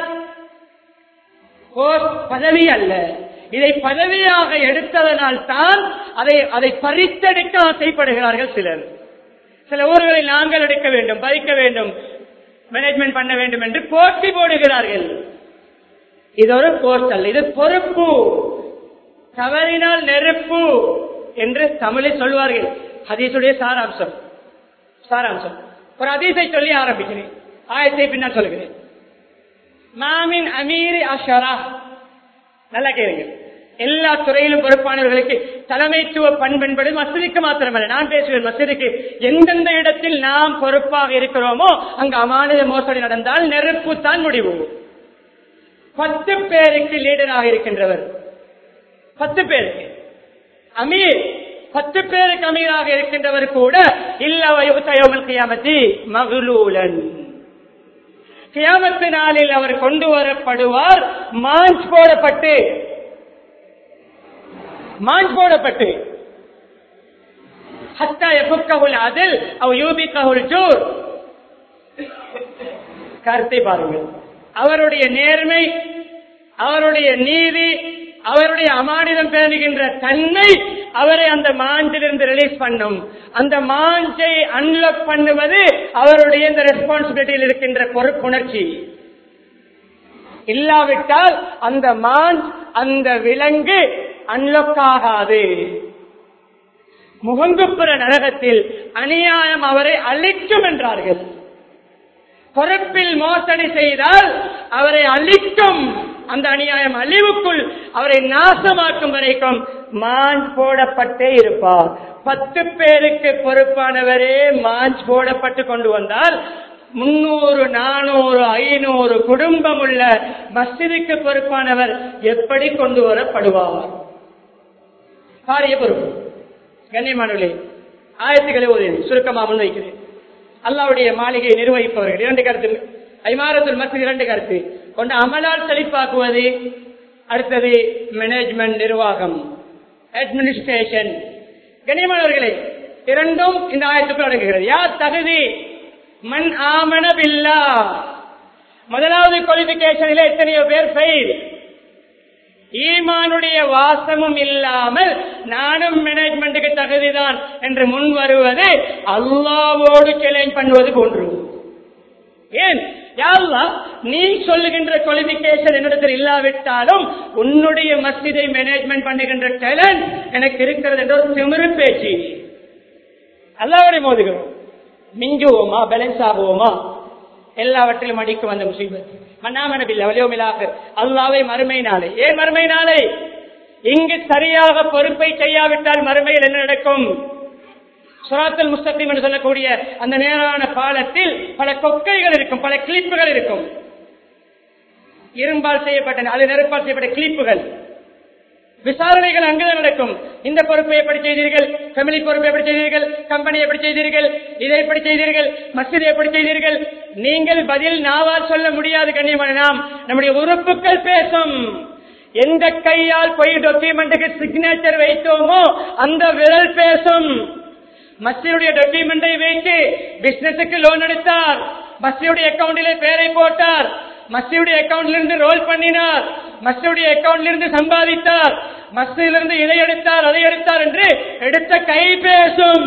பதவி அல்ல இதை பதவியாக எடுத்ததனால் தான் அதை அதை பறித்தெடுக்க ஆசைப்படுகிறார்கள் சிலர் சில ஊர்களில் நாங்கள் எடுக்க வேண்டும் பறிக்க வேண்டும் மேனேஜ்மெண்ட் பண்ண வேண்டும் என்று போட்டி போடுகிறார்கள் இது ஒரு போஸ்ட் அல்ல இது பொறுப்பு தவறினால் நெருப்பு என்று தமிழில் சொல்வார்கள் ஹதீசுடைய சாராம்சம் சாராம்சம் ஒரு ஹதீஸை சொல்லி ஆரம்பிக்கிறேன் ஆயத்தை பின்னால் சொல்கிறேன் மாமின் அமீரி அஷரா நல்லா கேளுங்க எல்லா துறையிலும் பொறுப்பானவர்களுக்கு தலைமைத்துவ பண்பு என்பது மசதிக்கு மாத்திரமல்ல நான் பேசுவேன் மசதிக்கு எந்தெந்த இடத்தில் நாம் பொறுப்பாக இருக்கிறோமோ அங்கு அமானித மோசடி நடந்தால் நெருப்பு தான் முடிவு பத்து பேருக்கு லீடராக இருக்கின்றவர் பத்து பேருக்கு அமீர் பத்து பேருக்கு அமீராக இருக்கின்றவர் கூட இல்லவயுத்தயோமல் கியாமத்தி மகளூலன் கியாமத்து நாளில் அவர் கொண்டு வரப்படுவார் மாஞ்ச் போடப்பட்டு மாஞ்ச் போடப்பட்டு ஹத்தா எஃபுக்கஹுல் அதில் அவ் யூபிக்கஹுல் ஜூர் கருத்தை பாருங்கள் அவருடைய நேர்மை அவருடைய நீதி அவருடைய அமானிதம் பேணுகின்ற தன்மை அவரை அந்த மாஞ்சிலிருந்து ரிலீஸ் பண்ணும் அந்த மாஞ்சை அன்லாக் பண்ணுவது அவருடைய இந்த ரெஸ்பான்சிபிலிட்டியில் இருக்கின்ற பொறுப்புணர்ச்சி இல்லாவிட்டால் அந்த மான் அந்த விலங்கு அன்லாக் ஆகாது முகங்குப்புற நரகத்தில் அநியாயம் அவரை அழிக்கும் என்றார்கள் பொறுப்பில் மோசடி செய்தால் அவரை அழிக்கும் அந்த அநியாயம் அழிவுக்குள் அவரை நாசமாக்கும் வரைக்கும் மாஞ்ச் போடப்பட்டே இருப்பார் பத்து பேருக்கு பொறுப்பானவரே மாஞ்ச் போடப்பட்டு கொண்டு வந்தால் முன்னூறு நானூறு ஐநூறு குடும்பம் உள்ள மஸ்ஜிதுக்கு பொறுப்பானவர் எப்படி கொண்டு வரப்படுவார் காரிய பொறுப்பு கண்ணியமானவர்களே ஆயத்துக்களை ஓதினேன் சுருக்கமாக முன்வைக்கிறேன் அல்லாவுடைய மாளிகையை நிர்வகிப்பவர்கள் இரண்டு கருத்து ஐமாரத்துல் மஸ்ஜித் இரண்டு கருத்து கொண்டு அமலால் செழிப்பாக்குவது அடுத்தது மேனேஜ்மெண்ட் நிர்வாகம் அட்மினிஸ்ட்ரேஷன் கண்ணியமானவர்களே இரண்டும் இந்த ஆயத்துக்குள் அடங்குகிறது யார் தகுதி மண் ஆமன பில்லா முதலாவது குவாலிபிகேஷனில் எத்தனையோ பேர் ஃபெயில் ஈமானுடைய வாசமும் இல்லாமல் நானும் மேனேஜ்மெண்ட்டுக்கு தகுதிதான் என்று முன் வருவது அல்லாவோடு சேலஞ்ச் பண்ணுவது போன்று ஏன் யாருலா நீ சொல்லுகின்ற குவாலிபிகேஷன் என்னிடத்தில் இல்லாவிட்டாலும் உன்னுடைய மஸ்ஜிதை மேனேஜ்மெண்ட் பண்ணுகின்ற டேலண்ட் எனக்கு இருக்கிறது என்ற ஒரு திமிரு பேச்சு அல்லாவுடைய மோதுகிறோம் மிஞ்சுவோமா பேலன்ஸ் ஆகுவோமா எல்லாவற்றிலும் அடிக்கும் அந்த முசீபத் மன்னாமனபில்ல வலியோமிலாக அல்லாவை மறுமை நாளை ஏன் மறுமை நாளை இங்கு சரியாக பொறுப்பை செய்யாவிட்டால் மறுமையில் என்ன நடக்கும் சுராத்தல் முஸ்தகிம் என்று சொல்லக்கூடிய அந்த நேரான பாலத்தில் பல கொக்கைகள் இருக்கும் பல கிளிப்புகள் இருக்கும் இரும்பால் செய்யப்பட்ட அது நெருப்பால் செய்யப்பட்ட கிளிப்புகள் விசாரணைகள் அங்குதான் நடக்கும் இந்த பொறுப்பை எப்படி செய்தீர்கள் ஃபேமிலி பொறுப்பை எப்படி செய்தீர்கள் கம்பெனி எப்படி செய்தீர்கள் இதை எப்படி செய்தீர்கள் மசிதை எப்படி செய்தீர்கள் நீங்கள் பதில் நாவால் சொல்ல முடியாது கண்ணியமான நாம் நம்முடைய உறுப்புகள் பேசும் எந்த கையால் போய் டாக்குமெண்ட்டுக்கு சிக்னேச்சர் வைத்தோமோ அந்த விரல் பேசும் மஸ்ஜியுடைய டாக்குமெண்டை வைத்து பிசினஸுக்கு லோன் எடுத்தார் மஸ்ஜியுடைய அக்கவுண்டிலே பேரை போட்டார் மஸ்ஜியுடைய அக்கவுண்ட்ல இருந்து ரோல் பண்ணினார் மஸ்ஜியுடைய அக்கவுண்ட்ல இருந்து சம்பாதித்தார் மஸ்ஜிலிருந்து இதை எடுத்தார் அதை எடுத்தார் என்று எடுத்த கை பேசும்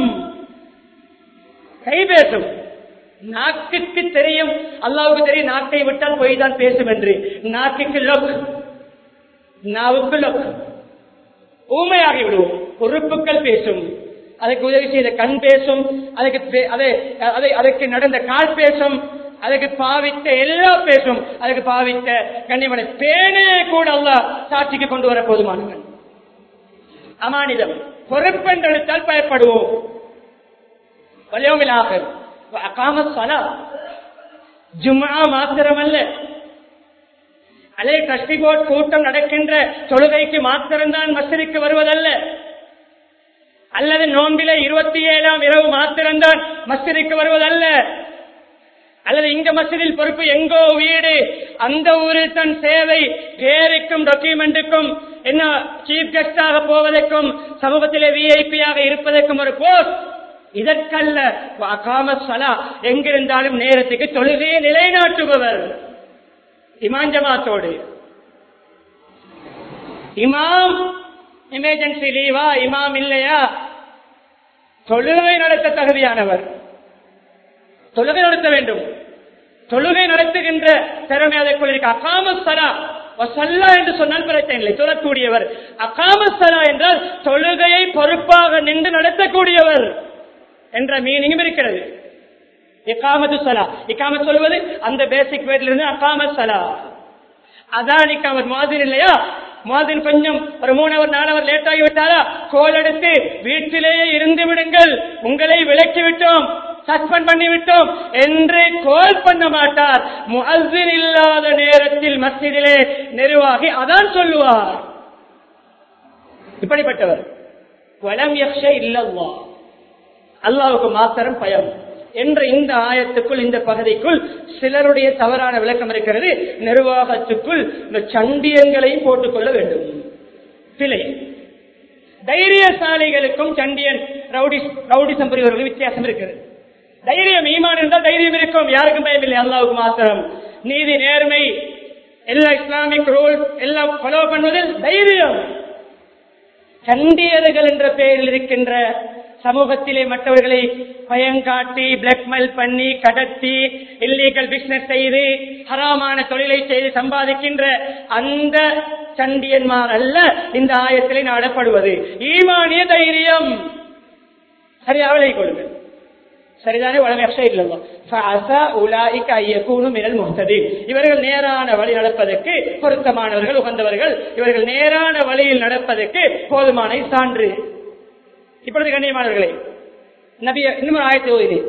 கை பேசும் நாக்குக்கு தெரியும் அல்லாவுக்கு தெரியும் நாக்கை விட்டால் பொய் தான் பேசும் என்று நாக்குக்கு லொக் நாவுக்கு லொக் ஊமையாகி விடுவோம் பொறுப்புகள் பேசும் அதுக்கு உதவி செய்த கண் பேசும் அதுக்கு பே- அதை அதை அதற்கு நடந்த கால் பேசும் அதுக்கு பாவித்த எல்லாம் பேசும் அதுக்கு பாவித்த கண்ணியமனை பேனையை கூட அல்லாஹ் சாட்சிக்கு கொண்டு வர போதுமானவன் அமானிதம் பொறுப்பென்றெடுத்தால் பயப்படுவோம் வலியோமிலாக அகாமசலா ஜும்மா மாத்திரமல்ல அலை ட்ரஸ்டி போர்ட் கூட்டம் நடக்கின்ற தொழுகைக்கு மாத்திரம்தான் மசதிக்கு வருவதல்ல அல்லது நோம்பில இருபத்தி ஏழாம் இரவு மாத்திரம்தான் மஸ்ஜிதுக்கு வருவதல்ல அல்லது இங்க மசிதில் பொறுப்பு எங்கோ வீடு அந்த ஊரில் தன் சேவை பேருக்கும் டாக்குமெண்ட்டுக்கும் என்ன சீஃப் கெஸ்டாக போவதற்கும் சமூகத்திலே விஐபியாக இருப்பதற்கும் ஒரு போஸ்ட் இதற்கல்ல அகாம சலா எங்கிருந்தாலும் நேரத்துக்கு தொழுகையை நிலைநாட்டுபவர் இமாம் ஜமாத்தோடு இமாம் எமர்ஜென்சி லீவா இமாம் இல்லையா தொழுகை நடத்த தகுதியானவர் தொழுகை நடத்த வேண்டும் தொழுகை நடத்துகின்ற திறமை அதற்குள் இருக்கு அகாமஸ்தரா வசல்லா என்று சொன்னால் பிரச்சனை இல்லை சொல்லக்கூடியவர் அகாமஸ்தரா என்றால் தொழுகையை பொறுப்பாக நின்று நடத்தக்கூடியவர் என்ற மீனிங்கும் இருக்கிறது இக்காமத்து சலா இக்காமத் சொல்வது அந்த பேசிக் வேர்ட்ல இருந்து அகாமத் சலா அதான் இக்காமத் மாதிரி இல்லையா மாதிரி கொஞ்சம் ஒரு மூணு அவர் நாலு அவர் லேட் ஆகி விட்டாரா கோல் எடுத்து வீட்டிலேயே இருந்து விடுங்கள் உங்களை விலக்கி விட்டோம் சஸ்பெண்ட் பண்ணி விட்டோம் என்று கோல் பண்ண மாட்டார் முஅஸ்ஸின் இல்லாத நேரத்தில் மஸ்ஜிதிலே நிர்வாகி அதான் சொல்லுவார் இப்படிப்பட்டவர் வலம் யக்ஷ இல்லல்லா அல்லாவுக்கு மாத்திரம் பயம் என்ற இந்த ஆயத்துக்குள் இந்த பகுதிக்குள் சிலருடைய தவறான விளக்கம் இருக்கிறது நிர்வாகத்துக்குள் இந்த சண்டியன்களையும் போட்டுக்கொள்ள வேண்டும் பிழை தைரியசாலிகளுக்கும் சண்டியன் ரவுடி ரவுடிசம் புரிவர்களுக்கும் வித்தியாசம் இருக்கிறது தைரியம் ஈமான் இருந்தால் தைரியம் இருக்கும் யாருக்கும் பயமில்லை அல்லாவுக்கு மாத்திரம் நீதி நேர்மை எல்லா இஸ்லாமிக் ரூல் எல்லாம் ஃபாலோ பண்ணுவதில் தைரியம் சண்டியர்கள் என்ற பெயரில் இருக்கின்ற சமூகத்திலே மற்றவர்களை பயங்காட்டி பிளாக்மெயில் பண்ணி கடத்தி இல்லீகல் பிசினஸ் செய்து ஹராமான தொழிலை செய்து சம்பாதிக்கின்ற அந்த சண்டியன்மார் அல்ல இந்த ஆயத்திலே நாடப்படுவது ஈமானிய தைரியம் சரியாக விலை கொள்ளுங்கள் சரிதானே வளமையற்ற இல்லவா இவர்கள் நேரான வழி நடப்பதற்கு பொருத்தமானவர்கள் உகந்தவர்கள் இவர்கள் நேரான வழியில் நடப்பதற்கு போதுமான சான்று இப்பொழுது கண்ணியமானவர்களே நபிய இன்னும் ஆயத்தை ஓதினேன்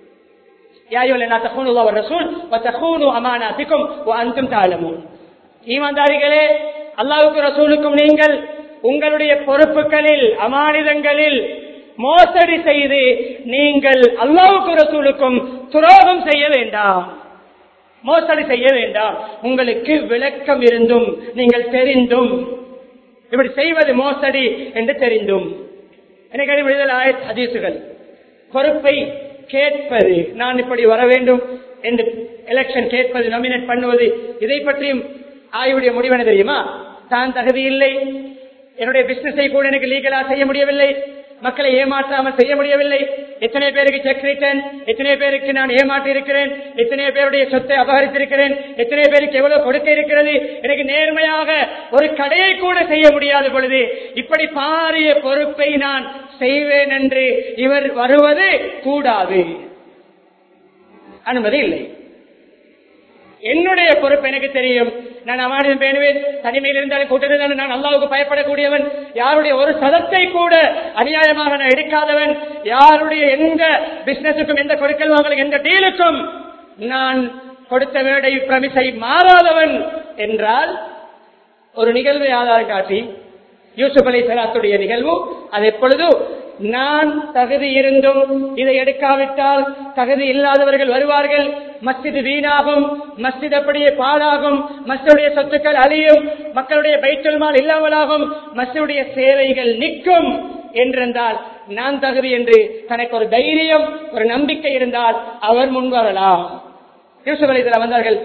ஈமான்தாரிகளே அல்லாவுக்கு ரசூலுக்கும் நீங்கள் உங்களுடைய பொறுப்புகளில் அமானிதங்களில் மோசடி செய்து நீங்கள் அல்லாவுக்கு ரசூலுக்கும் துரோகம் செய்ய வேண்டாம் மோசடி செய்ய வேண்டாம் உங்களுக்கு விளக்கம் இருந்தும் நீங்கள் தெரிந்தும் இப்படி செய்வது மோசடி என்று தெரிந்தும் எனக்கு விடுதல் ஆயத் ஹதீசுகள் பொறுப்பை கேட்பது நான் இப்படி வர வேண்டும் என்று எலெக்ஷன் கேட்பது நாமினேட் பண்ணுவது இதை பற்றியும் ஆய்வுடைய முடிவென தெரியுமா தான் தகுதி இல்லை என்னுடைய பிசினஸை கூட எனக்கு லீகலா செய்ய முடியவில்லை மக்களை ஏமாற்றாமல் செய்ய முடியவில்லை எத்தனை பேருக்கு செக் ரிட்டர்ன் எத்தனை பேருக்கு நான் ஏமாற்றி இருக்கிறேன் எத்தனை பேருடைய சொத்தை அபகரித்திருக்கிறேன் எத்தனை பேருக்கு எவ்வளவு கொடுக்க இருக்கிறது எனக்கு நேர்மையாக ஒரு கடையை கூட செய்ய முடியாத பொழுது இப்படி பாரிய பொறுப்பை நான் செய்வேன் என்று இவர் வருவது கூடாது அனுமதி இல்லை என்னுடைய பொறுப்பு எனக்கு தெரியும் நான் அமானியம் பேணுவேன் தனிமையில் இருந்தாலும் கூட்டத்தில் நான் அல்லாவுக்கு பயப்படக்கூடியவன் யாருடைய ஒரு சதத்தை கூட அநியாயமாக நான் எடுக்காதவன் யாருடைய எந்த பிசினஸுக்கும் எந்த கொடுக்கல் வாங்கலும் எந்த டீலுக்கும் நான் கொடுத்த வேடை பிரமிசை மாறாதவன் என்றால் ஒரு நிகழ்வை ஆதாரம் காட்டி யூசுப் அலி சலாத்துடைய நிகழ்வு அது எப்பொழுது நான் தகுதி இருந்தும் இதை எடுக்காவிட்டால் தகுதி இல்லாதவர்கள் வருவார்கள் மஸ்ஜிது வீணாகும் மஸ்ஜித் அப்படியே பாழாகும் மஸ்ஜிடைய சொத்துக்கள் அழியும் மக்களுடைய பைச்சல்மால் இல்லாமலாகும் மஸ்ஜிடைய சேவைகள் நிற்கும் என்றிருந்தால் நான் தகுதி என்று தனக்கு ஒரு தைரியம் ஒரு நம்பிக்கை இருந்தால் அவர் முன்வரலாம் யூசுப் அலி வந்தார்கள்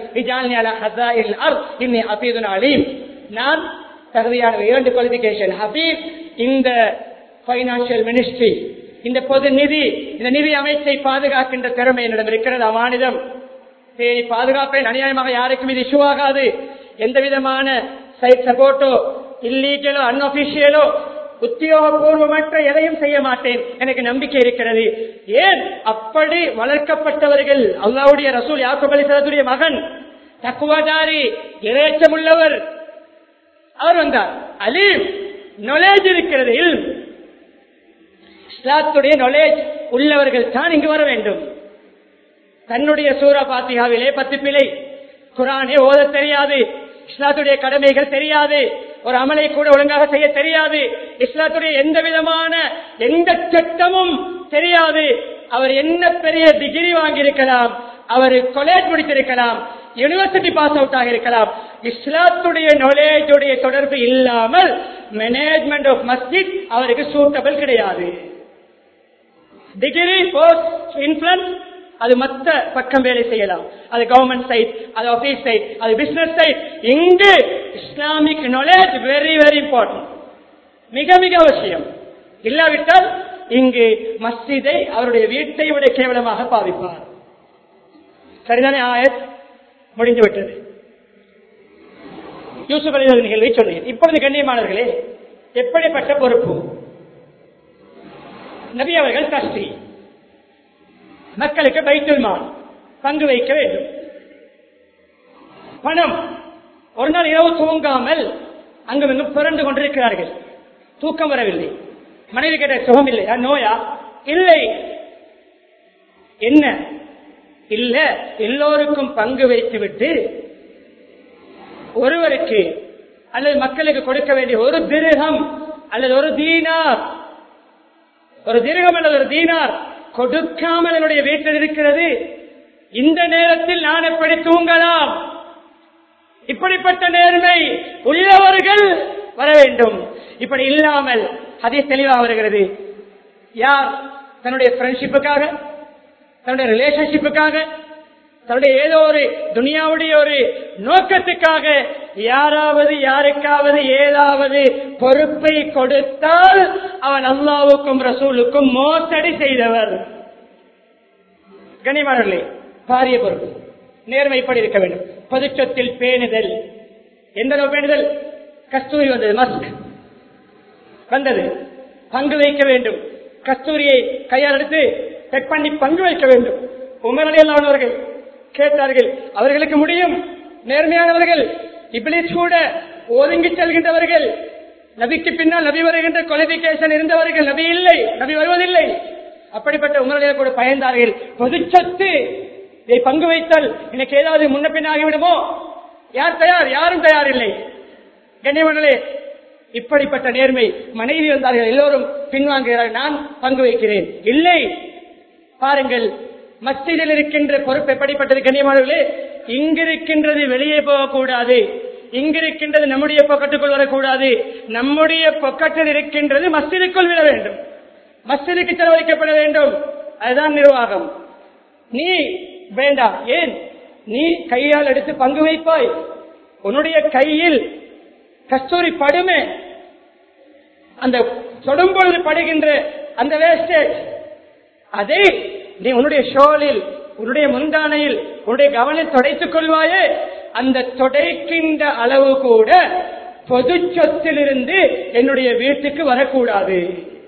நான் தகுதியான இரண்டு குவாலிபிகேஷன் ஹபீப் இந்த பைனான்சியல் மினிஸ்ட்ரி இந்த பொது நிதி இந்த நிதி அமைச்சை பாதுகாக்கின்ற திறமை என்னிடம் இருக்கிறது அமானிதம் சரி பாதுகாப்பேன் அநியாயமாக யாருக்கும் இது இஷ்யூ ஆகாது எந்த விதமான சைட் சப்போர்ட்டோ இல்லீகலோ அன்அபிஷியலோ உத்தியோகபூர்வமற்ற எதையும் செய்ய மாட்டேன் எனக்கு நம்பிக்கை இருக்கிறது ஏன் அப்படி வளர்க்கப்பட்டவர்கள் அல்லாவுடைய ரசூல் யாக்கூப் அலிசலத்துடைய மகன் தக்குவதாரி இறைச்சம் உள்ளவர் அவர் வந்தார் அலீம் நாலேஜ் இருக்கிறது இஸ்லாத்துடைய நாலேஜ் உள்ளவர்கள் தான் இங்கு வர வேண்டும் தன்னுடைய சூரா பாத்தியாவிலே பத்து பிழை குரானே ஓத தெரியாது இஸ்லாத்துடைய கடமைகள் தெரியாது ஒரு அமலை கூட ஒழுங்காக செய்ய தெரியாது இஸ்லாத்துடைய எந்த விதமான எந்த சட்டமும் தெரியாது அவர் என்ன பெரிய டிகிரி வாங்கியிருக்கலாம் அவர் காலேஜ் முடித்திருக்கலாம் யூனிவர்சிட்டி பாஸ் அவுட் ஆகியிருக்கலாம் இஸ்லாத்துடைய நாலேஜுடைய தொடர்பு இல்லாமல் மேனேஜ்மெண்ட் ஆஃப் மஸ்ஜித் அவருக்கு சூட்டபிள் கிடையாது டிகிரி போஸ்ட் இன்ஃபுளுன்ஸ் அது மத்த பக்கம் வேலை செய்யலாம் அது கவர்மெண்ட் சைட் அது ஆபீஸ் சைட் அது பிசினஸ் சைட் இங்கு Islamic knowledge very very important மிக மிக அவசியம் இல்லாவிட்டால் இங்கு மஸ்ஜிதை அவருடைய வீட்டை விட கேவலமாக பாவிப்பார் சரிதானே ஆயத் முடிந்து விட்டது யூசுப் அலி நிகழ்வை சொன்னேன் இப்பொழுது கண்ணியமானவர்களே எப்படிப்பட்ட பொறுப்பு நபி அவர்கள் கஷ்டி மக்களுக்கு பைத்துல் மால் பங்கு வைக்க வேண்டும் பணம் ஒரு நாள் இரவு தூங்காமல் அங்கு இங்கும் புரண்டு கொண்டிருக்கிறார்கள் தூக்கம் வரவில்லை மனைவி கேட்ட சுகம் இல்லையா நோயா இல்லை என்ன இல்ல எல்லோருக்கும் பங்கு வைத்து விட்டு ஒருவருக்கு அல்லது மக்களுக்கு கொடுக்க வேண்டிய ஒரு திருகம் அல்லது ஒரு தீனார் ஒரு திருகம் அல்லது ஒரு தீனார் கொடுக்காமல் என்னுடைய வீட்டில் இருக்கிறது இந்த நேரத்தில் நான் எப்படி தூங்கலாம் இப்படிப்பட்ட நேர்மை உள்ளவர்கள் வர வேண்டும் இப்படி இல்லாமல் அதே தெளிவாக வருகிறது யார் தன்னுடைய ஃப்ரெண்ட்ஷிப்புக்காக தன்னுடைய ரிலேஷன்ஷிப்புக்காக தன்னுடைய ஏதோ ஒரு துனியாவுடைய ஒரு நோக்கத்துக்காக யாராவது யாருக்காவது ஏதாவது பொறுப்பை கொடுத்தால் அவன் அல்லாவுக்கும் ரசூலுக்கும் மோசடி செய்தவர் கனிமரர்களே பாரிய பொறுப்பு நேர்மைப்படி இருக்க வேண்டும் பொதுச்சத்தில் பேணுதல் எந்த அளவு பேணுதல் கஸ்தூரி வந்தது மஸ்க் வந்தது பங்கு வைக்க வேண்டும் கஸ்தூரியை கையால் எடுத்து செக் பண்ணி பங்கு வைக்க வேண்டும் உமரலியல் அவர்கள் கேட்டார்கள் அவர்களுக்கு முடியும் நேர்மையானவர்கள் இப்ளீஸ் கூட ஒதுங்கி செல்கின்றவர்கள் நபிக்கு பின்னால் நபி வருகின்ற குவாலிபிகேஷன் இருந்தவர்கள் நபி இல்லை நபி வருவதில்லை அப்படிப்பட்ட உமரலிய கூட பயந்தார்கள் பொது சொத்து இதை பங்கு வைத்தால் எனக்கு ஏதாவது முன்ன பின் ஆகிவிடுமோ யார் தயார் யாரும் தயார் இல்லை கண்ணியவர்களே இப்படிப்பட்ட நேர்மை மனைவி வந்தார்கள் எல்லோரும் பின்வாங்குகிறார்கள் நான் பங்கு வைக்கிறேன் இல்லை பாருங்கள் மஸ்ஜிதில் இருக்கின்ற பொறுப்பு எப்படிப்பட்டது கண்ணியமானவர்களே இங்கிருக்கின்றது வெளியே போகக்கூடாது இங்கிருக்கின்றது நம்முடைய பொக்கட்டுக்குள் வரக்கூடாது நம்முடைய பொக்கட்டில் இருக்கின்றது மஸ்ஜிதுக்குள் விட வேண்டும் மஸ்ஜிதுக்கு செலவழிக்கப்பட வேண்டும் அதுதான் நிர்வாகம் நீ வேண்டாம் ஏன் நீ கையால் எடுத்து பங்கு வைப்பாய் உன்னுடைய கையில் கஸ்தூரி படுமே அந்த தொடும்பொழுது படுகின்ற அந்த வேஸ்டேஜ் அதை நீ உன்னுடைய ஷோலில் உன்னுடைய முந்தானையில் உன்னுடைய கவனம் தொடைத்துக் கொள்வாயே அந்த தொடைக்கின்ற அளவு கூட பொது சொத்திலிருந்து என்னுடைய வீட்டுக்கு வரக்கூடாது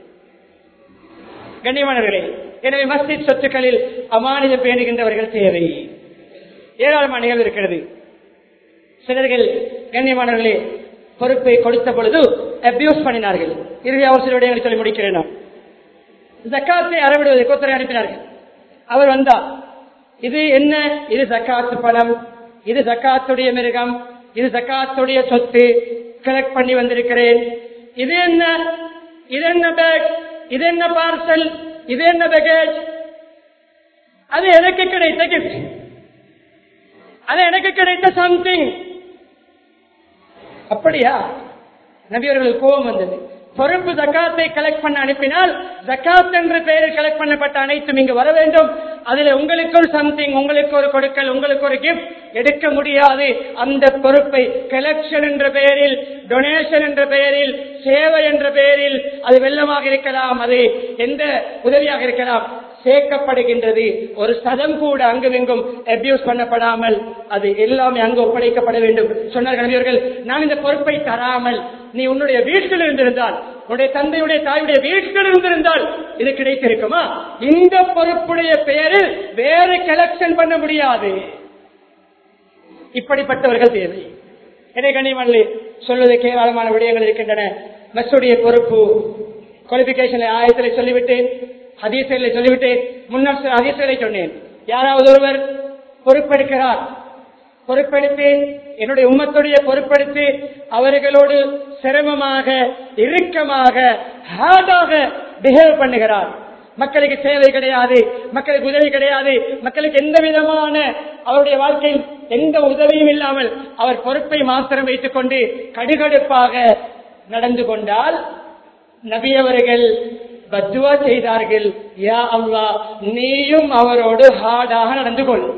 கண்ணியமானவர்களே எனவே மஸ்ஜித் சொத்துக்களில் அமானித பேணுகின்றவர்கள் தேவை ஏராளமான நிகழ்வு இருக்கிறது சிலர்கள் கண்ணியமானவர்களே பொறுப்பை கொடுத்த பொழுது அபியூஸ் பண்ணினார்கள் இறுதி அவர் சில விடயங்களை சொல்லி முடிக்கிறேன் நான் ஜக்காத்தை அறவிடுவதை கொத்தரை அனுப்பினார்கள் அவர் வந்தார் இது என்ன இது ஜக்காத்து பணம் இது ஜக்காத்துடைய மிருகம் இது ஜக்காத்துடைய சொத்து கலெக்ட் பண்ணி வந்திருக்கிறேன் இது என்ன இது என்ன பேக் இது என்ன பார்சல் இது என்ன பேக்கேஜ் அது எனக்கு கிடைத்த கிஃப்ட் அது எனக்கு கிடைத்த சம்திங் அப்படியா நபியவர்கள் கோபம் வந்தது பொறுப்பு ஜக்காத்தை கலெக்ட் பண்ண அனுப்பினால் ஜக்காத் என்ற பெயரில் கலெக்ட் பண்ணப்பட்ட அனைத்தும் இங்கு வர வேண்டும் அதுல உங்களுக்கு ஒரு சம்திங் உங்களுக்கு ஒரு கொடுக்கல் உங்களுக்கு ஒரு கிஃப்ட் எடுக்க முடியாது அந்த பொறுப்பை கலெக்ஷன் என்ற பெயரில் டொனேஷன் என்ற பெயரில் சேவை என்ற பெயரில் அது வெள்ளமாக இருக்கலாம் அது எந்த உதவியாக இருக்கலாம் சேர்க்கப்படுகின்றது ஒரு சதம் கூட அங்குமிங்கும் அபியூஸ் பண்ணப்படாமல் அது எல்லாமே அங்கு ஒப்படைக்கப்பட வேண்டும் சொன்னார்கள் நபியவர்கள் நான் இந்த பொறுப்பை தராமல் நீ உன்னுடைய வீட்டில் இருந்திருந்தால் உன்னுடைய தந்தையுடைய தாயுடைய வீட்டில் இருந்திருந்தால் இது கிடைத்திருக்குமா இந்த பொறுப்புடைய பெயரில் வேறு கலெக்ஷன் பண்ண முடியாது இப்படிப்பட்டவர்கள் தேவை இதை கண்ணியமல்லி சொல்வதற்கு ஏராளமான விடயங்கள் இருக்கின்றன மெஸ்ஸுடைய பொறுப்பு குவாலிபிகேஷன் ஆயத்திலே சொல்லிவிட்டேன் ஹதீசலை சொல்லிவிட்டேன் முன்னர் சில ஹதீசலை சொன்னேன் யாராவது ஒருவர் பொறுப்பெடுக்கிறார் பொறுப்பெடுத்து என்னுடைய உம்மத்துடைய பொறுப்பெடுத்து அவர்களோடு சிரமமாக இறுக்கமாக ஹார்டாக பிஹேவ் பண்ணுகிறார் மக்களுக்கு சேவை கிடையாது மக்களுக்கு உதவி கிடையாது மக்களுக்கு எந்த விதமான அவருடைய வாழ்க்கையில் எந்த உதவியும் இல்லாமல் அவர் பொறுப்பை மாத்திரம் வைத்துக் கொண்டு கடுகடுப்பாக நடந்து கொண்டால் நபி அவர்கள் பத்துவா செய்தார்கள் யா அல்லா நீயும் அவரோடு ஹார்டாக நடந்து கொள்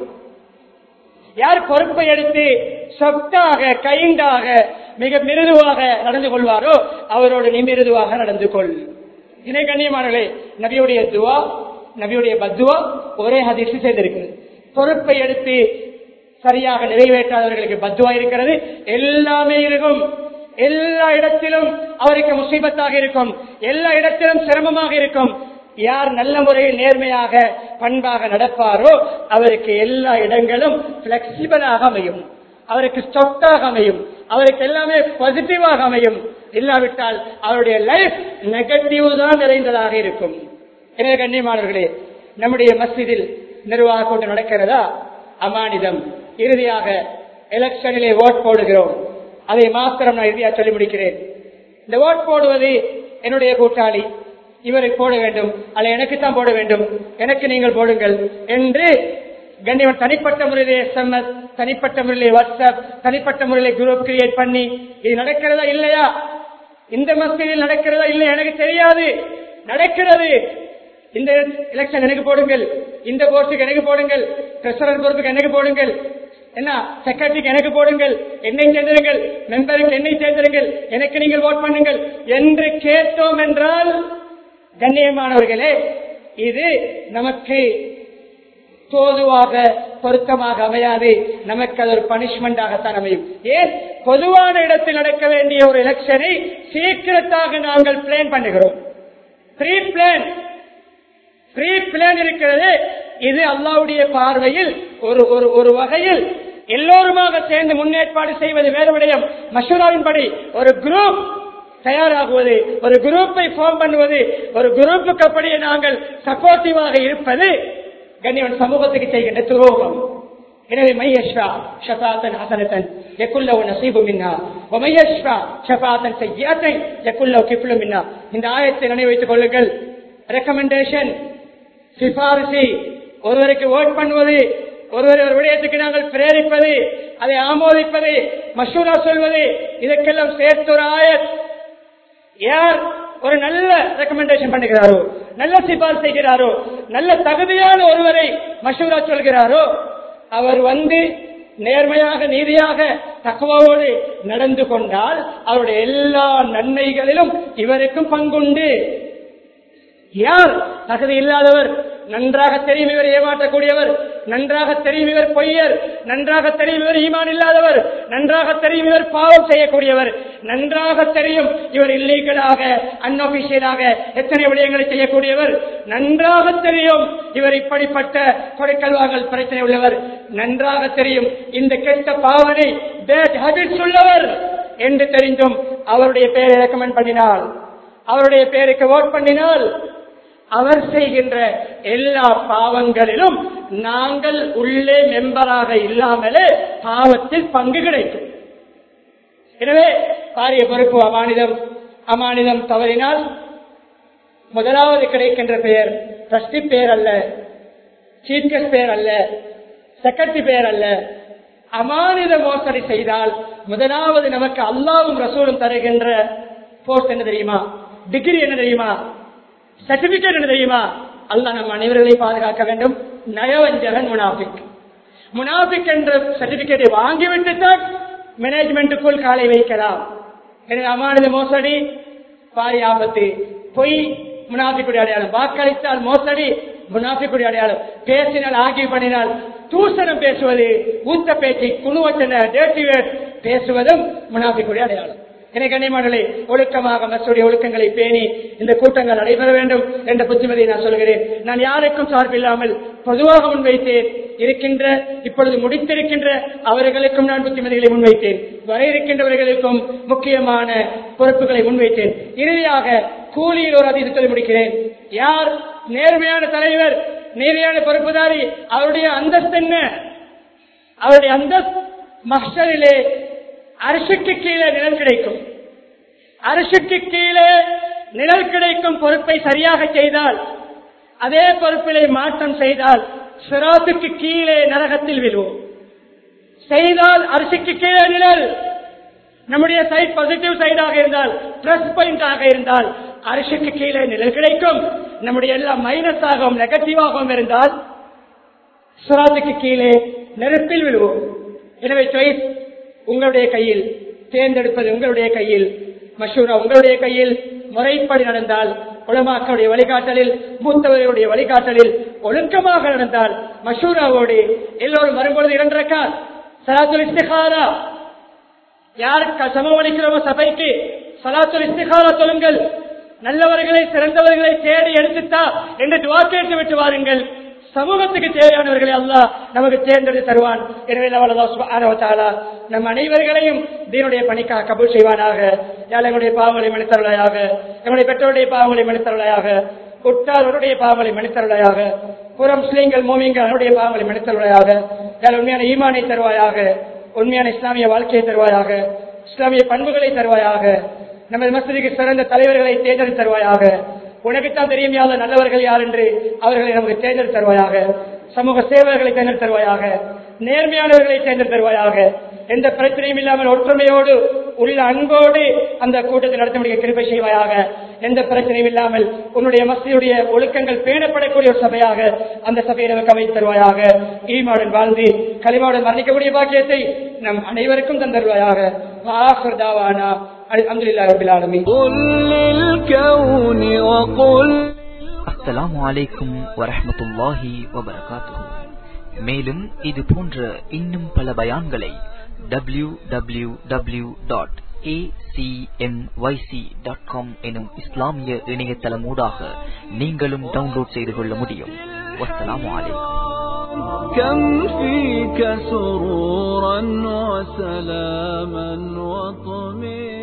யார் பொறுப்பை எடுத்து சொத்தாக கைண்டாக மிக மிருதுவாக நடந்து கொள்வாரோ அவரோடு நீ மிருதுவாக நடந்து கொள் இணை கண்ணியமானே நபியுடைய துவா நபியுடைய பத்துவா ஒரே ஹதீசு செய்திருக்கு பொறுப்பை எடுத்து சரியாக நிறைவேற்றாதவர்களுக்கு பத்துவா இருக்கிறது எல்லாமே இருக்கும் எல்லா இடத்திலும் அவருக்கு முசீபத்தாக இருக்கும் எல்லா இடத்திலும் சிரமமாக இருக்கும் யார் நல்ல முறையில் நேர்மையாக பண்பாக நடப்பாரோ அவருக்கு எல்லா இடங்களும் பிளெக்சிபிளாக அமையும் அவருக்கு ஸ்டொக்டாக அமையும் அவருக்கு எல்லாமே பாசிட்டிவாக அமையும் இல்லாவிட்டால் அவருடைய லைஃப் நெகட்டிவ் தான் நிறைந்ததாக இருக்கும் எனவே கண்ணியமானவர்களே நம்முடைய மஸ்ஜிதில் நிர்வாக கூட்டம் நடக்கிறதா அமானிதம் இறுதியாக எலெக்ஷனிலே ஓட் போடுகிறோம் அதை மாத்திரம் நான் இறுதியாக சொல்லி முடிக்கிறேன் இந்த ஓட் போடுவது என்னுடைய கூட்டாளி இவரை போட வேண்டும் அல்ல எனக்கு தான் போட வேண்டும் எனக்கு நீங்கள் போடுங்கள் என்று கண்ணியவன் தனிப்பட்ட முறையிலே எஸ்எம்எஸ் தனிப்பட்ட முறையிலே வாட்ஸ்அப் தனிப்பட்ட முறையிலே குரூப் கிரியேட் பண்ணி இது நடக்கிறதா இல்லையா இந்த மசூதியில் நடக்கிறதா இல்லையா எனக்கு தெரியாது நடக்கிறது இந்த எலெக்ஷன் எனக்கு போடுங்கள் இந்த போஸ்டுக்கு எனக்கு போடுங்கள் பிரசிடன்ட் பொறுப்புக்கு எனக்கு போடுங்கள் என்ன செக்ரட்டரிக்கு எனக்கு போடுங்கள் என்னை சேர்ந்திருங்கள் மெம்பருக்கு என்னை சேர்ந்திருங்கள் எனக்கு நீங்கள் ஓட் பண்ணுங்கள் என்று கேட்டோம் என்றால் கண்ணியமானவர்களே இது நமக்கு தோதுவாக பொருத்தமாக அமையாது நமக்கு அது ஒரு பனிஷ்மெண்டாகத்தான் அமையும் ஏன் பொதுவான இடத்தில் நடக்க வேண்டிய ஒரு எலெக்ஷனை சீக்கிரத்தாக நாங்கள் பிளான் பண்ணுகிறோம் ப்ரீ பிளான் ப்ரீ பிளான் இருக்கிறது இது அல்லாவுடைய பார்வையில் ஒரு ஒரு ஒரு வகையில் எல்லோருமாக சேர்ந்து முன்னேற்பாடு செய்வது வேறு விடயம் மசூராவின்படி ஒரு குரூப் தயாராகுவது ஒரு குரூப்பை ஃபார்ம் பண்ணுவது ஒரு குரூப்புக்கு அப்படியே நாங்கள் சப்போர்ட்டிவாக இருப்பது கண்ணியவன் சமூகத்துக்கு செய்கின்ற துரோகம் எனவே மையஷ்ரா ஷபாத்தன் ஹசனத்தன் எக்குல்லவு நசீபு மின்னா ஒமையஷ்ரா ஷபாத்தன் செய்யாத்தை எக்குல்லவு கிப்லு மின்னா இந்த ஆயத்தை நினைவு வைத்துக் கொள்ளுங்கள் ரெக்கமெண்டேஷன் சிபாரிசு ஒருவருக்கு ஓட் பண்ணுவது ஒருவர் ஒரு விடயத்துக்கு நாங்கள் பிரேரிப்பது அதை ஆமோதிப்பது மசூரா சொல்வது இதற்கெல்லாம் சேர்த்து ஒரு ஆயத் யார் ஒரு நல்ல ரெக்கமெண்டேஷன் பண்ணுகிறாரோ நல்ல சிபார் செய்கிறாரோ நல்ல தகுதியான ஒருவரை மசூரா சொல்கிறாரோ அவர் வந்து நேர்மையாக நீதியாக தக்குவாவோடு நடந்து கொண்டால் அவருடைய எல்லா நன்மைகளிலும் இவருக்கும் பங்குண்டு யார் தகுதி இல்லாதவர் நன்றாக தெரியும் இவர் ஏமாற்றக்கூடியவர் நன்றாக தெரியும் இவர் பொய்யர் நன்றாக தெரியும் இவர் ஈமான் இல்லாதவர் நன்றாக தெரியும் இவர் பாவம் செய்யக்கூடியவர் நன்றாக தெரியும் இவர் இல்லீகலாக அன்அபிஷியலாக எத்தனை விடயங்களை செய்யக்கூடியவர் நன்றாக தெரியும் இவர் இப்படிப்பட்ட கொடைக்கல் வாங்கல் பிரச்சனை உள்ளவர் நன்றாக தெரியும் இந்த கெட்ட பாவனை பேட் ஹேபிட்ஸ் உள்ளவர் என்று தெரிந்தும் அவருடைய பெயரை ரெக்கமெண்ட் பண்ணினால் அவருடைய பெயருக்கு ஓட் பண்ணினால் அவர் செய்கின்ற எல்லா பாவங்களிலும் நாங்கள் உள்ளே மெம்பராக இல்லாமலே பாவத்தில் பங்கு கிடைக்கும் எனவே பாரிய பொறுப்பு அமானிதம் அமானிதம் தவறினால் முதலாவது கிடைக்கின்ற பெயர் ட்ரஸ்டி பெயர் அல்ல சீஃப் கெஸ்ட் பெயர் அல்ல செக்ரட்டரி பெயர் அல்ல அமானித மோசடி செய்தால் முதலாவது நமக்கு அல்லாவும் ரசூலும் தருகின்ற போஸ்ட் என்ன தெரியுமா டிகிரி என்ன தெரியுமா சர்டிபிகேட் என்ன தெரியுமா அல்லாஹ் நம் அனைவர்களை பாதுகாக்க வேண்டும் நயவஞ்சகன் முனாபிக் முனாபிக் என்ற சர்டிபிகேட்டை வாங்கிவிட்டு தான் மேனேஜ்மெண்ட்டுக்குள் காலை வைக்கலாம் எனவே அமானித மோசடி பாரி ஆபத்து பொய் முனாபிக்குடைய அடையாளம் வாக்களித்தால் மோசடி முனாபிக்குடைய அடையாளம் பேசினால் ஆகி பண்ணினால் தூசணம் பேசுவது ஊத்த பேச்சு குழுவத்தின பேசுவதும் முனாபிக்குடைய அடையாளம் எனவே கண்ணியமானே ஒழுக்கமாக மற்றடைய ஒழுக்கங்களை பேணி இந்த கூட்டங்கள் நடைபெற வேண்டும் என்ற புத்திமதியை நான் சொல்கிறேன் நான் யாருக்கும் சார்பில்லாமல் பொதுவாக முன்வைத்தேன் இருக்கின்ற இப்பொழுது முடித்திருக்கின்ற அவர்களுக்கும் நான் புத்திமதிகளை முன்வைத்தேன் வர இருக்கின்றவர்களுக்கும் முக்கியமான பொறுப்புகளை முன்வைத்தேன் இறுதியாக கூலியில் ஒரு அதிக சொல்லி முடிக்கிறேன் யார் நேர்மையான தலைவர் நேர்மையான பொறுப்புதாரி அவருடைய அந்தஸ்து என்ன அவருடைய அந்தஸ்து மஹரிலே அரசுக்கு கீழே நிழல் கிடைக்கும் அரசுக்கு கீழே நிழல் கிடைக்கும் பொறுப்பை சரியாக செய்தால் அதே பொறுப்பிலே மாற்றம் செய்தால் சிராத்துக்கு கீழே நரகத்தில் விழுவோம் செய்தால் அரிசிக்கு கீழே நிழல் நம்முடைய சைட் பாசிட்டிவ் சைடாக இருந்தால் பிளஸ் பாயிண்ட் ஆக இருந்தால் அரிசிக்கு கீழே நிழல் கிடைக்கும் நம்முடைய எல்லாம் மைனஸ் ஆகவும் நெகட்டிவாகவும் இருந்தால் சுராத்துக்கு கீழே நெருப்பில் விழுவோம் எனவே சாய்ஸ் உங்களுடைய கையில் தேர்ந்தெடுப்பது உங்களுடைய கையில் மஷூரா உங்களுடைய கையில் முறைப்படி நடந்தால் உலமாக்களுடைய வழிகாட்டலில் மூத்தவர்களுடைய வழிகாட்டலில் ஒழுக்கமாக நடந்தால் மஷூராவோடு எல்லோரும் வரும்பொழுது இரண்டரைக்கா சலாத்துல் இஸ்திகாரா யாருக்கு சமமளிக்கிறோமோ சபைக்கு சலாத்துல் இஸ்திகாரா சொல்லுங்கள் நல்லவர்களை சிறந்தவர்களை தேடி எடுத்துத்தா என்று துவா கேட்டு விட்டு வாருங்கள் சமூகத்துக்கு தேவையானவர்களை அல்லாஹ் நமக்கு தேர்ந்தெடுத்து தருவான் எனவே அவ்வளவுதான் சுப்ஹானஹு வ தஆலா நம் அனைவர்களையும் தீனுடைய பணிக்காக கபூல் செய்வானாக யாழ் எங்களுடைய பாவங்களை மன்னித்தருளாயாக எங்களுடைய பெற்றோருடைய பாவங்களை மன்னித்தருளாயாக உற்றாருடைய பாவங்களை மன்னித்தருளாயாக புற முஸ்லீம்கள் மோமியங்கள் அவருடைய பாவங்களை மன்னித்தருளாயாக யாழ் உண்மையான ஈமானை தருவாயாக உண்மையான இஸ்லாமிய வாழ்க்கையை தருவாயாக இஸ்லாமிய பண்புகளை தருவாயாக நமது மசதிக்கு சிறந்த தலைவர்களை தேர்ந்தெடுத்து தருவாயாக உனக்குத்தான் தெரியும் யாத நல்லவர்கள் யார் என்று அவர்களை நமக்கு தேர்ந்தெடுத்து தருவாயாக சமூக சேவர்களை தேர்ந்தெடுத்து தருவாயாக நேர்மையானவர்களை தேர்ந்தெடுத்து தருவாயாக எந்த பிரச்சனையும் இல்லாமல் ஒற்றுமையோடு உள்ள அன்போடு அந்த கூட்டத்தை நடத்த முடிய கிருப்பை செய்வாயாக எந்த பிரச்சனையும் இல்லாமல் உன்னுடைய மசியுடைய ஒழுக்கங்கள் பேணப்படக்கூடிய ஒரு சபையாக அந்த சபையை நமக்கு அமைத்து தருவாயாக ஈமாவுடன் வாழ்ந்து களிமாவுடன் மரணிக்கக்கூடிய பாக்கியத்தை நம் அனைவருக்கும் தந்தருவாயாக ஆஹர் தாவானா அல்ஹம்துலில்லாஹி ரப்பில் ஆலமீன் قل للكون وقل அஸ்ஸலாமு அலைக்கும் வரஹ்மத்துல்லாஹி வபரகாத்துஹு மேலும் இது போன்ற இன்னும் பல பயான்களை W W W dot dot com எனும் இஸ்லாமிய இணையதளமூடாக நீங்களும் டவுன்லோட் செய்து கொள்ள முடியும் வஸ்ஸலாமு அலைக்கும் كم فيك سرورا وسلاما وطمئنا